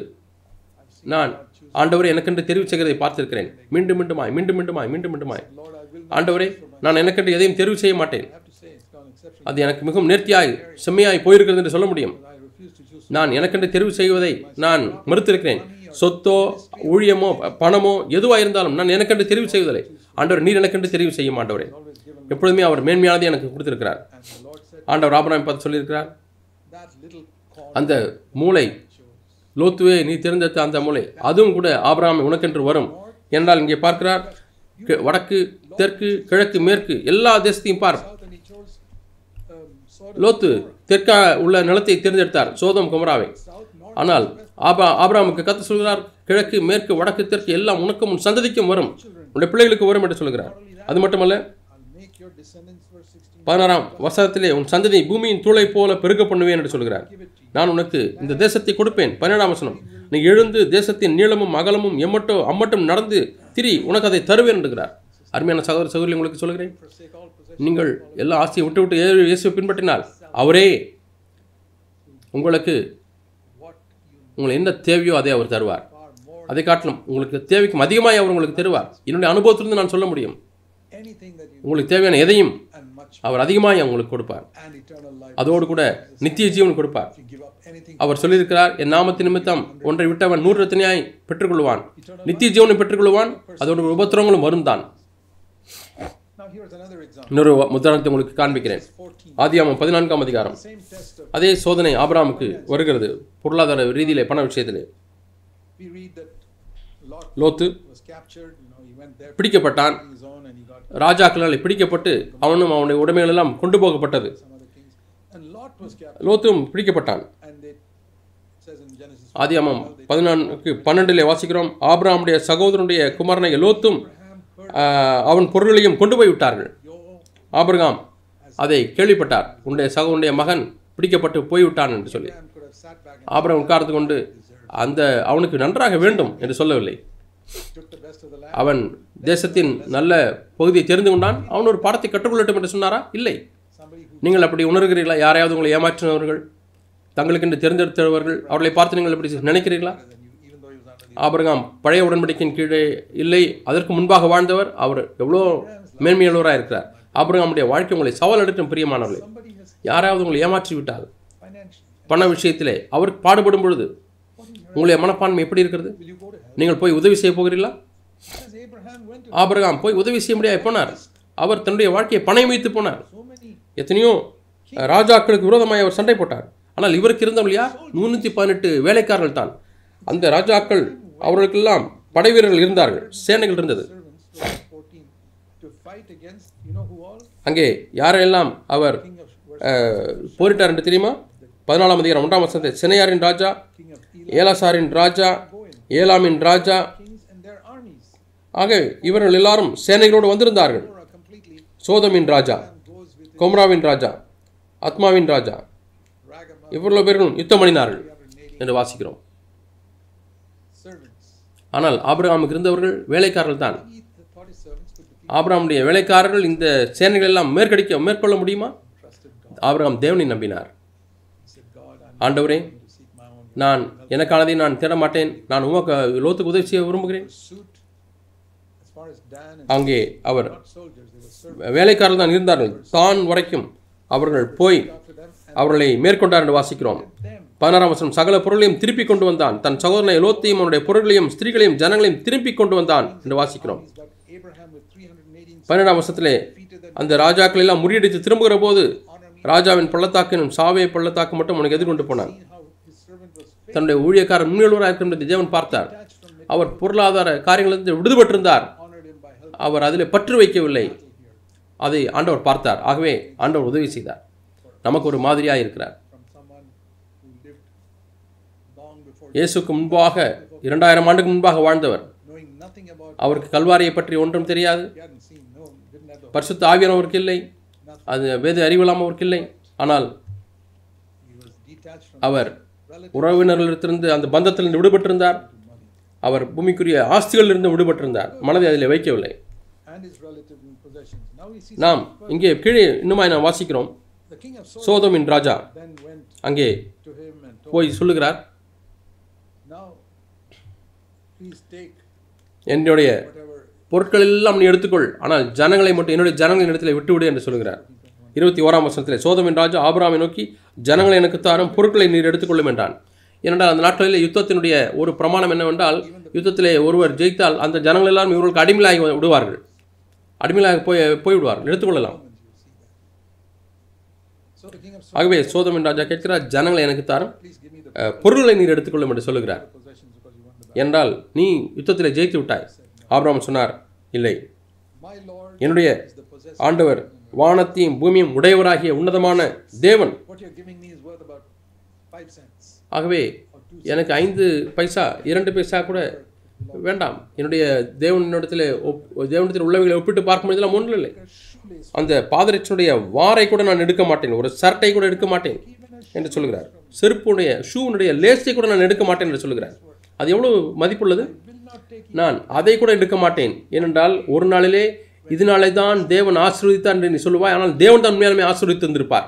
நான் ஆண்டவரே எனக்கென்று தெரிவு செய்கிறதை பார்த்திருக்கிறேன் மீண்டும் மீண்டுமாய் மீண்டும் மீண்டுமாய் மீண்டும் மீண்டுமாய் Lord I will ஆண்டவரே நான் எனக்கென்று எதையும் தெரிவு செய்ய மாட்டேன் I have to say it's gone exceptional அது எனக்கு மிகவும் நேர்த்தியாய் செம்மையாய் போயிருக்கிறது என்று சொல்ல முடியும் I refuse to choose நான் எனக்கென்று தெரிவு செய்வதை நான் மறுத்திருக்கிறேன் சொத்தோ ஊழியமோ ப- பணமோ எதுவாக இருந்தாலும் நான் எனக்கென்று தெரிவு செய்வதில்லை ஆண்டவர் நீர் எனக்கென்று தெரிவு செய்ய மாட்டவரே always given எப்பொழுதுமே அவர் மேன்மையானதை எனக்கு கொடுத்திருக்கிறார் and the Lord said ஆண்டவர் ஆபராம் பார்த்து சொல்லியிருக்கிறார் that little corn அந்த மூளை லோத்துவே நீ தேர்ந்தெடுத்த அந்த மூளை அதுவும் கூட ஆபிரகாம் உனக்கென்று வரும் என்றால் இங்கே பார்க்கிறார் கி- வடக்கு தெற்கு கிழக்கு மேற்கு எல்லா தேசத்தையும் பார் south and he chose um, Sodom லோத்து தெற்கா உள்ள நிலத்தை தேர்ந்தெடுத்தார் சோதம் குமராவை south north ஆனால் ஆபா ஆபிரகாமுக்கு கத்து சொல்கிறார் கிழக்கு மேற்கு வடக்கு தெற்கு எல்லாம் உனக்கும் உன் சந்ததிக்கும் வரும் உன்னுடைய பிள்ளைகளுக்கு வரும் என்று சொல்கிறார் அது மட்டுமல்ல I'll make your descendants verse 16 பதினாறாம் வசனத்திலே உன் சந்ததி பூமியின் தூளை போல பெருக பண்ணுவேன் என்று சொல்கிறார் நான் உனக்கு இந்த தேசத்தை கொடுப்பேன் பன்னிரெண்டாம் வசனம் நீ எழுந்து தேசத்தின் நீளமும் அகலமும் எம்மட்டோ அம்மட்டும் நடந்து திரி உனக்கு அதை தருவேன் என்கிறார் அருமையான சகோதர சகோதரி உங்களுக்கு சொல்கிறேன் forsake all possession நீங்கள் எல்லா ஆசையை விட்டு விட்டு இயேசு- இயேசுவை பின்பற்றினால் அவரே உங்களுக்கு what you உங்களுக்கு என்ன தேவையோ அதை அவர் தருவார் far more அதை காட்டிலும் உங்களுக்கு தேவைக்கும் அதிகமாய் அவர் உங்களுக்கு தருவார் என்னுடைய அனுபவத்திலிருந்து நான் சொல்ல முடியும் anything that you உங்களுக்கு தேவையான எதையும் and much அவர் அதிகமாய் உங்களுக்கு கொடுப்பார் and eternal life அதோடு கூட நித்திய ஜீவன் கொடுப்பார் if you give up anything அவர் சொல்லியிருக்கிறார் என் நாமத்தின் நிமித்தம் ஒன்றை விட்டவன் நூறு ரத்தினியாய் பெற்றுக்கொள்வான் நித்திய ஜீவனை பெற்றுக்கொள்வான் அதோட உபத்திரங்களும் வரும் தான் now here's another example இன்னொரு உதாரணத்தை உங்களுக்கு காண்பிக்கிறேன் 14 ஆதியாமம் பதினான்காம் அதிகாரம் same test of அதே சோதனை ஆபிராமுக்கு வருகிறது பொருளாதார ரீதியிலே பண விஷயத்திலே we read that Lot Lot was captured you know he went there பிடிக்கப்பட்டான் on his own and he got ராஜாக்களால் பிடிக்கப்பட்டு அவனும் அவனுடைய உடைமைகள் எல்லாம் கொண்டு போகப்பட்டது some other kings and Lot was captured லோத்தும் பிடிக்கப்பட்டான் and they it says in Genesis ஆதியாமம் பதினான்கு பன்னெண்டிலே வாசிக்கிறோம் ஆபிராமுடைய சகோதரனுடைய குமாரனை லோத்தும் Abraham heard ஆஹ், அவன் பொருள்களையும் கொண்டு போய் விட்டார்கள் your ஆபிரகாம் அதை கேள்விப்பட்டார் உன்னுடைய சகோனுடைய மகன் பிடிக்கப்பட்டு போய்விட்டான் என்று சொல்லி Abraham could have sat back and ஆபிரகாம் உட்கார்ந்து கொண்டு அந்த அவனுக்கு நன்றாக வேண்டும் என்று சொல்லவில்லை took the best of the land அவன் தேசத்தின் நல்ல பகுதியை தெரிந்து கொண்டான் அவன் ஒரு பாடத்தை கற்றுக்கொள்ளட்டும் என்று சொன்னாரா இல்லை somebody who நீங்கள் அப்படி உணர்கிறீர்களா யாரையாவது உங்களை ஏமாற்றினவர்கள் தங்களுக்கென்று தேர்ந்தெடுத்தவர்கள் அவர்களை பார்த்து நீங்கள் எப்படி நினைக்கிறீர்களா than you even though he was under the ஆபிரகாம் பழைய உடன்படிக்கையின் கீழே இல்லை அதற்கு முன்பாக வாழ்ந்தவர் அவர் எவ்வளோ மேன்மையுள்ளவராக இருக்கிறார் ஆபிரகாமுடைய வாழ்க்கை உங்களை சவால் எடுக்கும் பிரியமானவர்களே somebody has யாராவது உங்களை ஏமாற்றி விட்டால் பண விஷயத்திலே அவர் பாடுபடும் பொழுது உங்களுடைய மனப்பான்மை எப்படி இருக்கிறது Will you go to hell? நீங்கள் போய் உதவி செய்ய போகிறீர்களா As Abraham went to ஆபிரகாம் போய் உதவி செய்ய முடியாது போனார் அவர் தன்னுடைய வாழ்க்கையை பணயம் வைத்து போனார் so many எத்தனையோ அஹ், ராஜாக்களுக்கு விரோதமாய் அவர் சண்டை போட்டார் ஆனால் இவருக்கு இருந்தவர்கள் யார் முன்னூற்றி பதினெட்டு வேலைக்காரர்கள் தான் அந்த ராஜாக்கள் அவர்களுக்கெல்லாம் படை வீரர்கள் இருந்தார்கள் சேனைகள் இருந்தது servants, verse 14, to fight against, you know who all? அங்கே யாரெல்லாம் அவர் King of verse, அஹ், போரிட்டார் என்று தெரியுமா பதினாலாம் அதிகாரம் ஒன்றாம் வசனத்தை சினையாரின் ராஜா King of Elam, ஏலாசாரின் Raja ஏலாமின் Raja kings and their armies. ஆக இவர்கள் எல்லாரும் சேனைகளோடு வந்திருந்தார்கள் Korah completely சோதமின் Raja and goes with கொம்ராவின் ராஜா ஆத்மாவின் ராஜா Ragama, இவ்வளவு பேர்களும் யுத்தம் பண்ணினார்கள் 380 என்று வாசிக்கிறோம் servants. ஆனால் ஆபிரகாமுக்கு இருந்தவர்கள் வேலைக்காரர்கள் தான் He thought his servants could defeat ஆபிரகாமுடைய வேலைக்காரர்கள் இந்த சேனைகள் எல்லாம் மேற்கடிக்க மேற்கொள்ள முடியுமா trusted God. ஆபிரகாம் தேவனை நம்பினார் He said, God, I'm ஆண்டவரே going to seek my own நான் எனக்கானதை நான் தேட மாட்டேன் நான் உமக்கு லோத்துக்கு உதவி செய்ய விரும்புகிறேன் pursuit. As far as Dan and அங்கே அவர் not soldiers, they were servants வேலைக்காரர்கள் தான் இருந்தார்கள் தான் வரைக்கும் அவர்கள் போய் after them and அவர்களை மேற்கொண்டார் என்று வாசிக்கிறோம் them. பதினாறாம் வசனம் சகல பொருளையும் திருப்பி கொண்டு வந்தான் தன் சகோதரனை லோத்தையும் அவனுடைய பொருள்களையும் ஸ்திரீகளையும் ஜனங்களையும் திருப்பி கொண்டு வந்தான் என்று வாசிக்கிறோம் But Abraham with 318 பன்னிரெண்டாம் வருஷத்திலே defeated them அந்த ராஜாக்கள் எல்லாம் முறியடித்து திரும்புகிற போது honor me. ராஜாவின் பள்ளத்தாக்கினும் சாவே பள்ளத்தாக்கு மட்டும் அவனுக்கு எதிர்கொண்டு போனான் Seeing how his servant was தன்னுடைய ஊழியக்காரர் முன்னிலுவராக இருக்கின்ற தேவன் பார்த்தார் detached from it, அவர் பொருளாதார காரியங்களிலிருந்து விடுபட்டிருந்தார் honored him by help அவர் அதில் பற்று வைக்கவில்லை here. அதை ஆண்டவர் பார்த்தார் ஆகவே ஆண்டவர் உதவி செய்தார் நமக்கு ஒரு மாதிரியாக இருக்கிறார் From someone who lived long before இயேசுக்கு முன்பாக இரண்டாயிரம் ஆண்டுக்கு முன்பாக வாழ்ந்தவர் knowing nothing about அவருக்கு கல்வாரியை பற்றி ஒன்றும் தெரியாது he hadn't seen, no, didn't have the பரிசுத்த ஆவியானவருக்கு அவருக்கு இல்லை அது வேத அறிவில்லாமல் அவருக்கு இல்லை ஆனால் he was detached from our relatives உறவினர்களிடத்திலிருந்து அந்த பந்தத்திலிருந்து விடுபட்டிருந்தார் to money அவர் பூமிக்குரிய ஆஸ்திகளிலிருந்து விடுபட்டிருந்தார் மனதை அதில் வைக்கவில்லை and his relative possessions. Now we see நாம் இங்கே கீழே இன்னுமாய் நாம் வாசிக்கிறோம் the king of Sodom சோதமின் Raja then went அங்கே to him and told போய் சொல்லுகிறார் now please take என்னுடைய whatever பொருட்கள் எல்லாம் நீ எடுத்துக்கொள் ஆனால் ஜனங்களை மட்டும் என்னுடைய ஜனங்களின் இடத்துல விட்டுவிடு என்று சொல்கிறார் இருபத்தி ஓராம் வருஷத்திலே சோதமின் ராஜா ஆபிராமை நோக்கி ஜனங்களை எனக்கு தாரும் பொருட்களை நீர் எடுத்துக்கொள்ளும் என்றான் ஏனென்றால் அந்த நாட்களில் யுத்தத்தினுடைய ஒரு பிரமாணம் என்னவென்றால் யுத்தத்திலே ஒருவர் ஜெயித்தால் அந்த ஜனங்கள் எல்லாம் இவர்களுக்கு அடிமையாகி விடுவார்கள் அடிமையாக போய் போய்விடுவார்கள் எடுத்துக்கொள்ளலாம் so the king of Sodom ஆகவே சோதமின் ராஜா கேட்கிறார் ஜனங்களை எனக்கு தாரும் please give me the அஹ், பொருள்களை நீர் எடுத்துக்கொள்ளும் என்று சொல்லுகிறார் possessions because you won the battle. என்றால் நீ யுத்தத்திலே ஜெயித்து விட்டாய் ஆபிரகாம் சொன்னார் இல்லை My Lord என்னுடைய is the possessor. ஆண்டவர் வானத்தையும் பூமியும் உடையவராகிய உன்னதமான தேவன் What you're giving me is worth about five cents ஆகவே or two எனக்கு ஐந்து பைசா இரண்டு பைசா கூட வேண்டாம் என்னுடைய தேவனிடத்தில் ஒப் தேவனிடத்தில் உள்ளவைகளை ஒப்பிட்டு பார்க்கும்போது எல்லாம் ஒன்றும் இல்லை cents. Shoelace, அந்த பாதரட்சனுடைய வாரை கூட நான் எடுக்க மாட்டேன் ஒரு சர்ட்டை கூட எடுக்க மாட்டேன் even a என்று சொல்கிறார் செருப்புடைய ஷூனுடைய லேஸை கூட நான் எடுக்க மாட்டேன் என்று சொல்கிறார் அது எவ்வளவு மதிப்புள்ளது will not take நான் அதை கூட எடுக்க மாட்டேன் ஏனென்றால் ஒரு நாளிலே இதனாலே தான் தேவன் ஆசீர்வதித்தார் என்று நீ சொல்லுவாய் ஆனால் தேவன் தான் உண்மையாலுமே ஆசீர்வதித்து இருந்திருப்பார்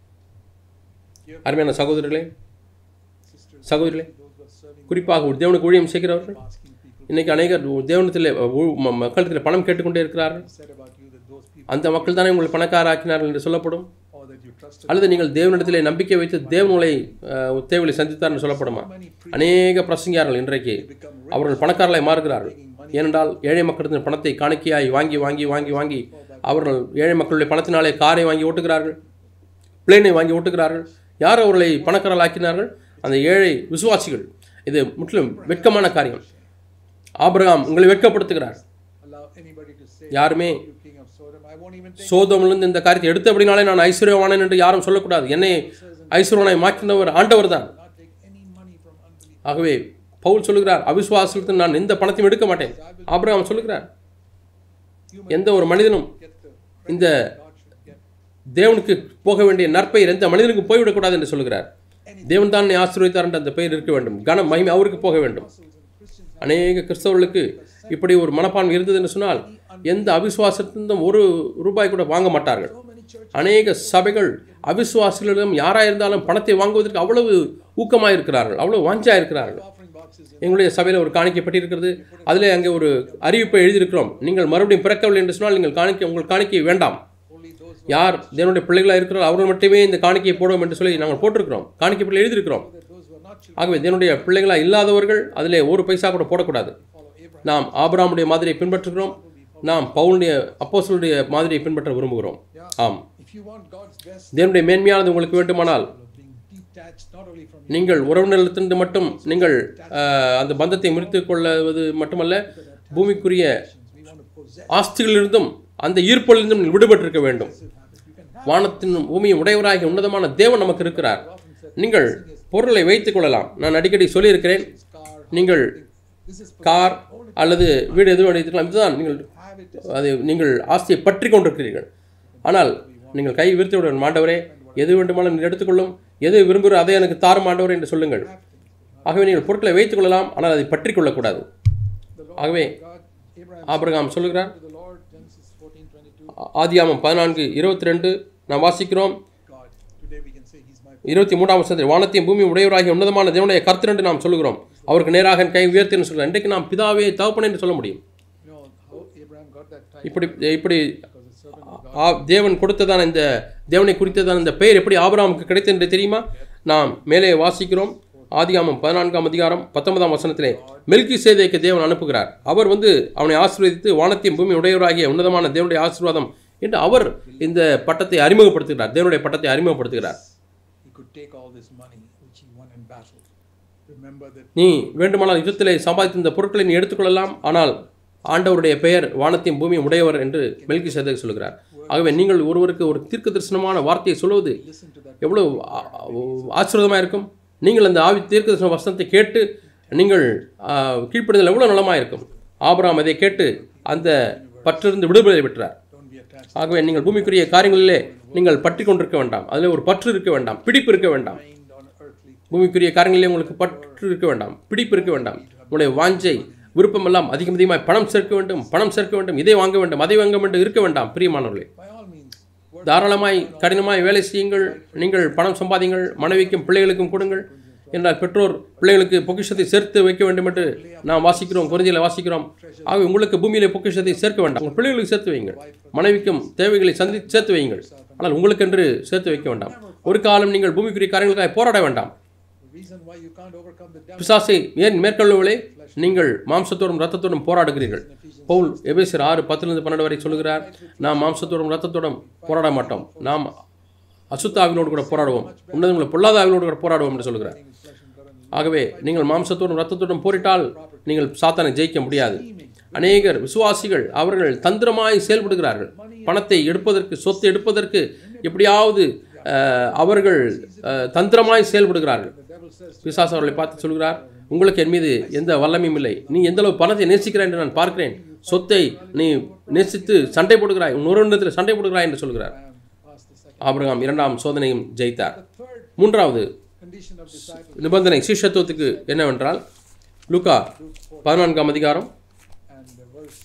அருமையான சகோதரர்களே sisters, சகோதரிகளே those who are serving, குறிப்பாக ஒரு தேவனுக்கு ஊழியம் செய்கிறவர்கள் asking people இன்னைக்கு அநேகர் தேவனத்தில் மக்களிடத்தில் பணம் கேட்டுக்கொண்டே இருக்கிறார்கள் said about you that those people அந்த மக்கள் தானே உங்களை பணக்காராக்கினார்கள் என்று சொல்லப்படும் or that you trusted அல்லது நீங்கள் தேவனிடத்திலே நம்பிக்கை வைத்து தேவனுங்களை அஹ், தேவனை சந்தித்தார் என்று சொல்லப்படுமா many pre- அநேக பிரசங்கியார்கள் இன்றைக்கு become அவர்கள் பணக்காரர்களாய் மாறுகிறார்கள் ஏனென்றால் ஏழை மக்களின் பணத்தை காணிக்கையாய் வாங்கி வாங்கி வாங்கி வாங்கி அவர்கள் ஏழை மக்களுடைய பணத்தினாலே காரை வாங்கி ஓட்டுகிறார்கள் பிளேனை வாங்கி ஓட்டுகிறார்கள் யார் அவர்களை பணக்காரர்கள் ஆக்கினார்கள் அந்த ஏழை விசுவாசிகள் இது முற்றிலும் வெட்கமான காரியம் ஆபிரகாம் உங்களை வெட்கப்படுத்துகிறார் allow anybody to say யாருமே you king of Sodom I won't even take சோதமிலிருந்து இந்த காரியத்தை எடுத்தபடினாலே நான் ஐஸ்வர்யவானன் என்று யாரும் சொல்லக்கூடாது என்னை ஐஸ்வர்யவானை மாற்றினவர் ஆண்டவர் தான் not take any money from unbelief ஆகவே பவுல் சொல்லுகிறார் அவிசுவாசத்தில் நான் எந்த பணத்தையும் எடுக்க மாட்டேன் ஆபிரகாம் சொல்லுகிறார் எந்த ஒரு மனிதனும் get the இந்த God should get தேவனுக்கு போக வேண்டிய நற்பெயர் எந்த மனிதனுக்கு போய்விடக்கூடாது என்று சொல்லுகிறார் தேவன் தான் என்னை ஆசீர்வதித்தார் என்ற அந்த பெயர் இருக்க வேண்டும் கனம் மகிமை அவருக்கு போக வேண்டும் apostles and Christians அநேக கிறிஸ்தவர்களுக்கு இப்படி ஒரு மனப்பான்மை இருந்தது என்று சொன்னால் எந்த அவிசுவாசத்திலும் ஒரு ரூபாய் கூட வாங்க மாட்டார்கள் so many churches அநேக சபைகள் அவிசுவாசிகளிடம் யாராக இருந்தாலும் பணத்தை வாங்குவதற்கு அவ்வளவு ஊக்கமாக இருக்கிறார்கள் அவ்வளவு வாஞ்சா இருக்கிறார்கள் offering boxes in எங்களுடைய சபையில் ஒரு காணிக்கப்பட்டிருக்கிறது அதிலே அங்கே ஒரு அறிவிப்பை எழுதியிருக்கிறோம் நீங்கள் மறுபடியும் பிறக்கவில்லை என்று சொன்னால் நீங்கள் காணிக்க உங்கள் காணிக்கை வேண்டாம் only those யார் தேவனுடைய பிள்ளைகளாக இருக்கிறார் அவர்கள் மட்டுமே இந்த காணிக்கையை போடுவோம் என்று சொல்லி நாங்கள் போட்டிருக்கிறோம் காணிக்கை பிள்ளை எழுதியிருக்கிறோம் that those who are not children ஆகவே தேவனுடைய பிள்ளைகளாக இல்லாதவர்கள் அதிலே ஒரு பைசா கூட போடக்கூடாது follow Abraham. நாம் ஆபிராமுடைய மாதிரியை பின்பற்றுகிறோம் நாம் பவுலுடைய அப்போஸ்தலருடைய மாதிரியை பின்பற்ற விரும்புகிறோம் ஆம் If you want God's best, தேவனுடைய மேன்மையானது உங்களுக்கு வேண்டுமானால் of being detached not only from நீங்கள் உறவினர்களிலிருந்து மட்டும் நீங்கள் அஹ், அந்த பந்தத்தை முறித்துக் கொள்வது மட்டுமல்ல பூமிக்குரிய we want to possess ஆஸ்திகளிலிருந்தும் அந்த ஈர்ப்பிலிருந்தும் நீங்கள் விடுபட்டிருக்க வேண்டும் habit. You can have வானத்தின் பூமியும் உடையவராகிய உன்னதமான தேவன் நமக்கு இருக்கிறார் நீங்கள் பொருளை வைத்துக் கொள்ளலாம் நான் அடிக்கடி சொல்லியிருக்கிறேன் this car. நீங்கள் This is கார் அல்லது வீடு எதுவும் வைத்துக்கலாம் இதுதான் நீங்கள் have it. அது நீங்கள் ஆஸ்தியை பற்றி கொண்டிருக்கிறீர்கள் ஆனால் நீங்கள் கை விரித்து விட மாண்டவரே எது வேண்டுமானாலும் நீங்கள் எடுத்துக்கொள்ளும் எது விரும்புகிறோ அதை எனக்கு தாரும் ஆண்டவரே என்று சொல்லுங்கள் ஆகவே நீங்கள் பொருட்களை வைத்துக் கொள்ளலாம் ஆனால் அதை பற்றி கொள்ளக்கூடாது The Lord ஆகவே God, Abraham ஆபிரகாம் சொல்லுகிறார் to the Lord, Genesis 14 22. ஆ- ஆதியாமம் பதினான்கு இருபத்தி ரெண்டு நாம் வாசிக்கிறோம் God, today we can say He's my இருபத்தி மூன்றாம் வருஷத்தில் வானத்தையும் பூமி உடையவராகிய உன்னதமான தேவனுடைய கர்த்தர் என்று நாம் சொல்லுகிறோம் அவருக்கு நேராக என் கை உயர்த்தின்னு சொல்கிறோம் இன்றைக்கு நாம் பிதாவே தகப்பனே என்று சொல்ல முடியும் You know how Abraham got that title இப்படி இப்படி because the servant of God. ஆ- தேவன் கொடுத்ததான இந்த தேவனை குறித்ததான இந்த பெயர் எப்படி ஆபிரகாமுக்கு கிடைத்தது என்று தெரியுமா நாம் மேலே வாசிக்கிறோம் ஆதியாமம் பதினான்காம் அதிகாரம் பத்தொன்பதாம் வசனத்திலே மெல்கி சேதைக்கு தேவன் அனுப்புகிறார் அவர் வந்து அவனை ஆசீர்வதித்து வானத்தையும் பூமி உடையவராகிய உன்னதமான தேவனுடைய ஆசீர்வாதம் என்று அவர் இந்த பட்டத்தை அறிமுகப்படுத்துகிறார் தேவனுடைய பட்டத்தை அறிமுகப்படுத்துகிறார் He could take all this money which he won in battle. Remember that நீ வேண்டுமானால் யுத்தத்திலே சம்பாதித்த இந்த பொருட்களை நீ எடுத்துக்கொள்ளலாம் ஆனால் ஆண்டவருடைய பெயர் வானத்தையும் பூமியும் உடையவர் என்று மெல்கி சேதைக்கு சொல்கிறார் ஆகவே நீங்கள் ஒருவருக்கு ஒரு தீர்க்க தரிசனமான வார்த்தையை சொல்வது listen to that. எவ்வளவு ஆச்சரியமாக இருக்கும் நீங்கள் அந்த ஆவி தீர்க்கதரிசன வசனத்தை கேட்டு நீங்கள் ஆ, கீழ்ப்படிதல் எவ்வளவு நலமாக இருக்கும் ஆபிரகாம் அதை கேட்டு அந்த பற்றிருந்து விடுதலை பெற்றார் Don't be attached. ஆகவே நீங்கள் பூமிக்குரிய காரியங்களிலே நீங்கள் பற்றி கொண்டிருக்க வேண்டாம் அதில் ஒரு பற்று இருக்க வேண்டாம் பிடிப்பு இருக்க வேண்டாம் Mind on earthly. பூமிக்குரிய காரியங்களிலே உங்களுக்கு பற்று இருக்க வேண்டாம் பிடிப்பு இருக்க வேண்டாம் உங்களுடைய வாஞ்சை விருப்பமெல்லாம் அதிகம் அதிகமாக பணம் சேர்க்க வேண்டும் பணம் சேர்க்க வேண்டும் இதை வாங்க வேண்டும் அதை வாங்க வேண்டும் இருக்க வேண்டாம் பிரியமானவர்களே By all means, work தாராளமாய் கடினமாய் வேலை செய்யுங்கள் நீங்கள் பணம் சம்பாதிங்கள் மனைவிக்கும் பிள்ளைகளுக்கும் கொடுங்கள் என்றால் பெற்றோர் பிள்ளைகளுக்கு பொக்கிஷத்தை சேர்த்து வைக்க வேண்டும் என்று நாம் வாசிக்கிறோம் குறைஞ்சியில் வாசிக்கிறோம் ஆகவே உங்களுக்கு பூமியிலே பொக்கிஷத்தை சேர்க்க வேண்டாம் உங்கள் பிள்ளைகளுக்கு சேர்த்து வையுங்கள் மனைவிக்கும் தேவைகளை சந்தி சேர்த்து வையுங்கள் ஆனால் உங்களுக்கென்று சேர்த்து வைக்க வேண்டாம் ஒரு காலம் நீங்கள் பூமிக்குரிய காரியங்களுக்காக போராட வேண்டாம் the reason why you can't overcome the devil. பிசாசை ஏன் மேற்கொள்ளவில்லை நீங்கள் மாம்சத்தோடும் ரத்தத்தோடும் போராடுகிறீர்கள் பவுல் எபேசியர் ஆறு பத்திலிருந்து பன்னெண்டு வரை சொல்கிறார் நாம் மாம்சத்தோடும் ரத்தத்தோடும் போராட மாட்டோம் நாம் அசுத்தாவினோடு கூட போராடுவோம் உன்னதங்களை பொல்லாதாவினோடு கூட போராடுவோம் என்று சொல்கிறார் Flesh and blood and ஆகவே நீங்கள் மாம்சத்தோடும் ரத்தத்தோடும் போரிட்டால் நீங்கள் சாத்தானை ஜெயிக்க முடியாது அநேகர் விசுவாசிகள் அவர்கள் தந்திரமாய் செயல்படுகிறார்கள் பணத்தை எடுப்பதற்கு சொத்தை எடுப்பதற்கு எப்படியாவது அஹ், அவர்கள் அஹ், தந்திரமாய் செயல்படுகிறார்கள் the devil says, பிசாசு அவர்களை பார்த்து சொல்கிறார் உங்களுக்கு என் மீது எந்த வல்லமையும் இல்லை நீ எந்த அளவு பணத்தை நேசிக்கிறாய் என்று நான் பார்க்கிறேன் சொத்தை நீ நேசித்து சண்டை போடுகிறாய் உன் ஒருவனிடத்தில் சண்டை போடுகிறாய் என்று சொல்கிறார் I am past the second. ஆபிரகாம் இரண்டாம் சோதனையும் ஜெயித்தார் The third மூன்றாவது condition of discipleship நிபந்தனை சீஷத்துவத்துக்கு என்னவென்றால் லூக்கா பதினான்காம் அதிகாரம் and the verse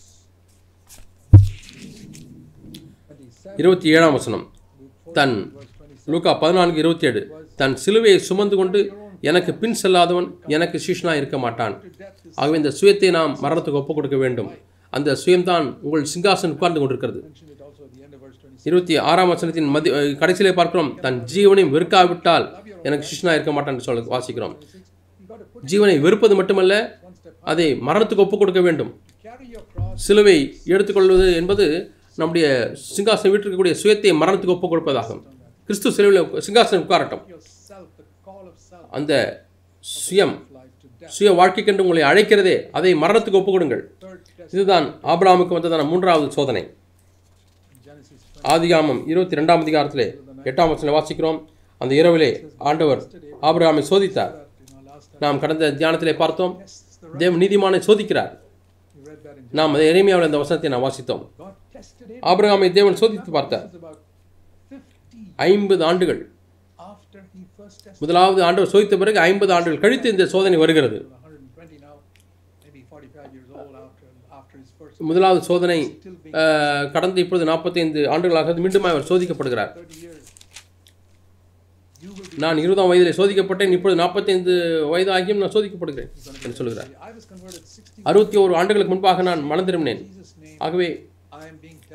27, இருபத்தி ஏழாம் வசனம் தன் verse 27. லூக்கா பதினான்கு இருபத்தி ஏழு தன் சிலுவையை சுமந்து கொண்டு எனக்கு பின் செல்லாதவன் எனக்கு சீஷனாக இருக்க மாட்டான் To death is ஆகவே இந்த சுயத்தை நாம் மரணத்துக்கு ஒப்புக் கொடுக்க வேண்டும் அந்த சுயம்தான் உங்கள் சிங்காசனம் உட்கார்ந்து கொண்டிருக்கிறது mentioned it also at the end of verse 26. இருபத்தி ஆறாம் வசனத்தின் மதி அஹ் கடைசியிலே பார்க்கிறோம் தன் ஜீவனையும் வெறுக்காவிட்டால் எனக்கு சிஷ்ணா இருக்க மாட்டான் என்று சொல்ல வாசிக்கிறோம் You got to put ஜீவனை வெறுப்பது மட்டுமல்ல one step அதை மரணத்துக்கு ஒப்புக் கொடுக்க வேண்டும் carry your cross சிலுவை எடுத்துக்கொள்வது என்பது நம்முடைய சிங்காசனம் வீட்டிற்கக்கூடிய சுயத்தை மரணத்துக்கு ஒப்புக் கொடுப்பதாகும் கிறிஸ்து சிலுவையில் சிங்காசனம் உட்காரட்டும் yourself, the call of self, அந்த சுயம் life to death. சுய வாழ்க்கைக்கென்று உங்களை அழைக்கிறதே அதை மரணத்துக்கு ஒப்புக் கொடுங்கள் Third test இதுதான் ஆபிரகாமுக்கு வந்ததான மூன்றாவது சோதனை in Genesis 20. ஆதிகாமம் இருபத்தி ரெண்டாம் அதிகாரத்திலே எட்டாம் வசனம் வாசிக்கிறோம் அந்த இரவிலே ஆண்டவர் ஆபிரகாமை சோதித்தார் You know, last time நாம் கடந்த தியானத்திலே பார்த்தோம் tests the தேவ நீதிமானை சோதிக்கிறார் you read that in நாம் அதை எளிமையாவில் அந்த வசனத்தை நாம் வாசித்தோம் God tested it ஆபிரகாமை தேவன் சோதித்து பார்த்தார் was about 50 ஐம்பது ஆண்டுகள் after he first tested முதலாவது ஆண்டவர் சோதித்த பிறகு ஐம்பது ஆண்டுகள் கழித்து இந்த சோதனை வருகிறது 120 now maybe 45 years old after after his first முதலாவது சோதனை still being அஹ், கடந்த இப்பொழுது நாற்பத்தைந்து ஆண்டுகளாக மீண்டும் அவர் சோதிக்கப்படுகிறார் 30 years you will be நான் இருபதாம் வயதிலே சோதிக்கப்பட்டேன் இப்பொழுது நாற்பத்தைந்து வயது ஆகியும் நான் சோதிக்கப்படுகிறேன் என்று சொல்கிறார் I was converted 60 அறுபத்தி ஓரு ஆண்டுகளுக்கு முன்பாக நான் மனம் திரும்பினேன் Jesus name ஆகவே I am being tested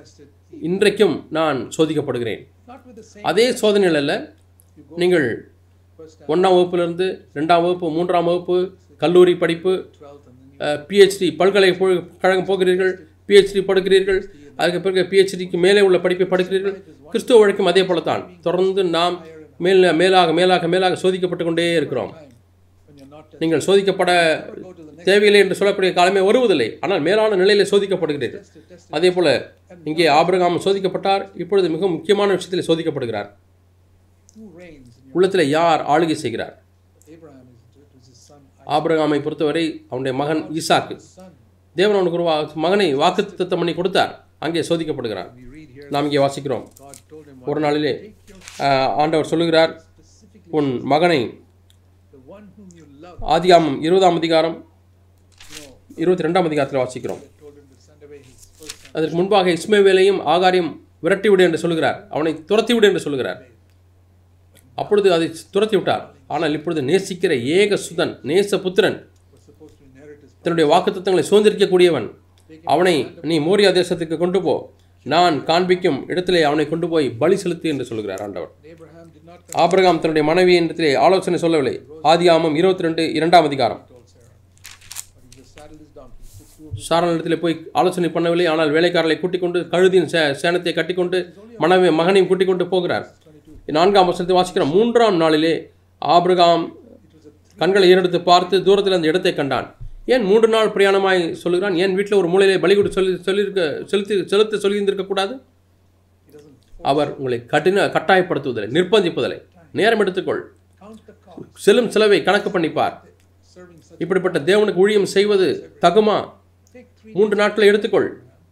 இன்றைக்கும் நான் சோதிக்கப்படுகிறேன் Not with the same அதே சோதனைகள் அல்ல you go நீங்கள் first time, ஒன்றாம் வகுப்பிலிருந்து ரெண்டாம் வகுப்பு மூன்றாம் வகுப்பு கல்லூரி படிப்பு 12th, and then you PhD பல்கலைக்கழகம் போகிறீர்கள் பிஹெச்டி படுகிறீர்கள் அதுக்கு பிறகு பிஹெச்டிக்கு மேலே உள்ள படிப்பை படிக்கிறீர்கள் கிறிஸ்துவ வழக்கம் அதே போல தான் தொடர்ந்து நாம் மேல் மேலாக மேலாக மேலாக சோதிக்கப்பட்டு கொண்டே இருக்கிறோம் time when you're not tested. நீங்கள் சோதிக்கப்பட Go to the next தேவையில்லை என்று சொல்லக்கூடிய காலமே வருவதில்லை ஆனால் மேலான நிலையிலே சோதிக்கப்படுகிறீர்கள் test, test. அதே போல இங்கே ஆபிரகாம் சோதிக்கப்பட்டார் இப்பொழுது மிக முக்கியமான விஷயத்தில் சோதிக்கப்படுகிறார் Who reigns in your உள்ளத்தில் யார் ஆளுகை செய்கிறார் Abraham is it was his son, ஆபிரகாமை பொறுத்தவரை அவனுடைய மகன் ஈசாக்கு Isaac's son. தேவன் அவனுக்கு ஒரு வா- மகனை வாக்குத்தத்தம் பண்ணி கொடுத்தார் அங்கே சோதிக்கப்படுகிறார் We read here நாம் இங்கே வாசிக்கிறோம் God told him ஒரு நாளிலே take your ஆஹ், ஆண்டவர் சொல்லுகிறார் specifically உன் மகனை the one whom you love. ஆதிகாமம் இருபதாம் அதிகாரம் You know, இருபத்தி ரெண்டாம் அதிகாரத்தில் வாசிக்கிறோம் God told him to send away his first son. அதற்கு முன்பாக இஸ்மவேலையும் ஆகாரையும் விரட்டிவிடு என்று சொல்லுகிறார் அவனை துரத்திவிடு என்று சொல்லுகிறார் அப்பொழுது அதை துரத்தி விட்டார் ஆனால் இப்பொழுது நேசிக்கிற ஏக சுதன் நேச புத்திரன் Was supposed to inherit his தன்னுடைய வாக்குத்தத்தங்களை சுதந்திரிக்கக்கூடியவன் அவனை நீ மோரியா தேசத்துக்கு கொண்டு போ நான் காண்பிக்கும் இடத்திலே அவனை கொண்டு போய் பலி செலுத்து என்று சொல்கிறார் ஆண்டவர் Abraham did not come ஆபிரகாம் தன்னுடைய மனைவியின் இடத்திலே ஆலோசனை சொல்லவில்லை ஆதியாமம் இருபத்தி ரெண்டு இரண்டாம் அதிகாரம் told Sarah. But he just saddled his donkey, took two of his சாரான் இடத்திலே போய் ஆலோசனை பண்ணவில்லை ஆனால் வேலைக்காரர்களை கூட்டிக் கொண்டு கழுதியின் சே சேனத்தை கட்டிக்கொண்டு மனைவி மகனையும் கூட்டிக் கொண்டு போகிறார் 22. நான்காம் வசனத்தை வாசிக்கிறோம் மூன்றாம் நாளிலே ஆபிரகாம் It was a கண்களை ஏறெடுத்து பார்த்து தூரத்தில் அந்த இடத்தை கண்டான் ஏன் மூன்று நாள் பிரயாணமாய் சொல்லுகிறான் ஏன் வீட்டில் ஒரு மூலையிலே பலி கொடு சொல்லி சொல்லியிருக்க செலுத்தி செலுத்த சொல்லியிருந்திருக்க கூடாது he doesn't அவர் உங்களை கட்டின கட்டாயப்படுத்துவதில்லை நிர்பந்திப்பதில்லை நேரம் எடுத்துக்கொள் count the cost. செல்லும் செலவை கணக்கு பண்ணிப்பார் Serving such இப்படிப்பட்ட தேவனுக்கு ஊழியம் செய்வது தகுமா take three மூன்று நாட்களை எடுத்துக்கொள்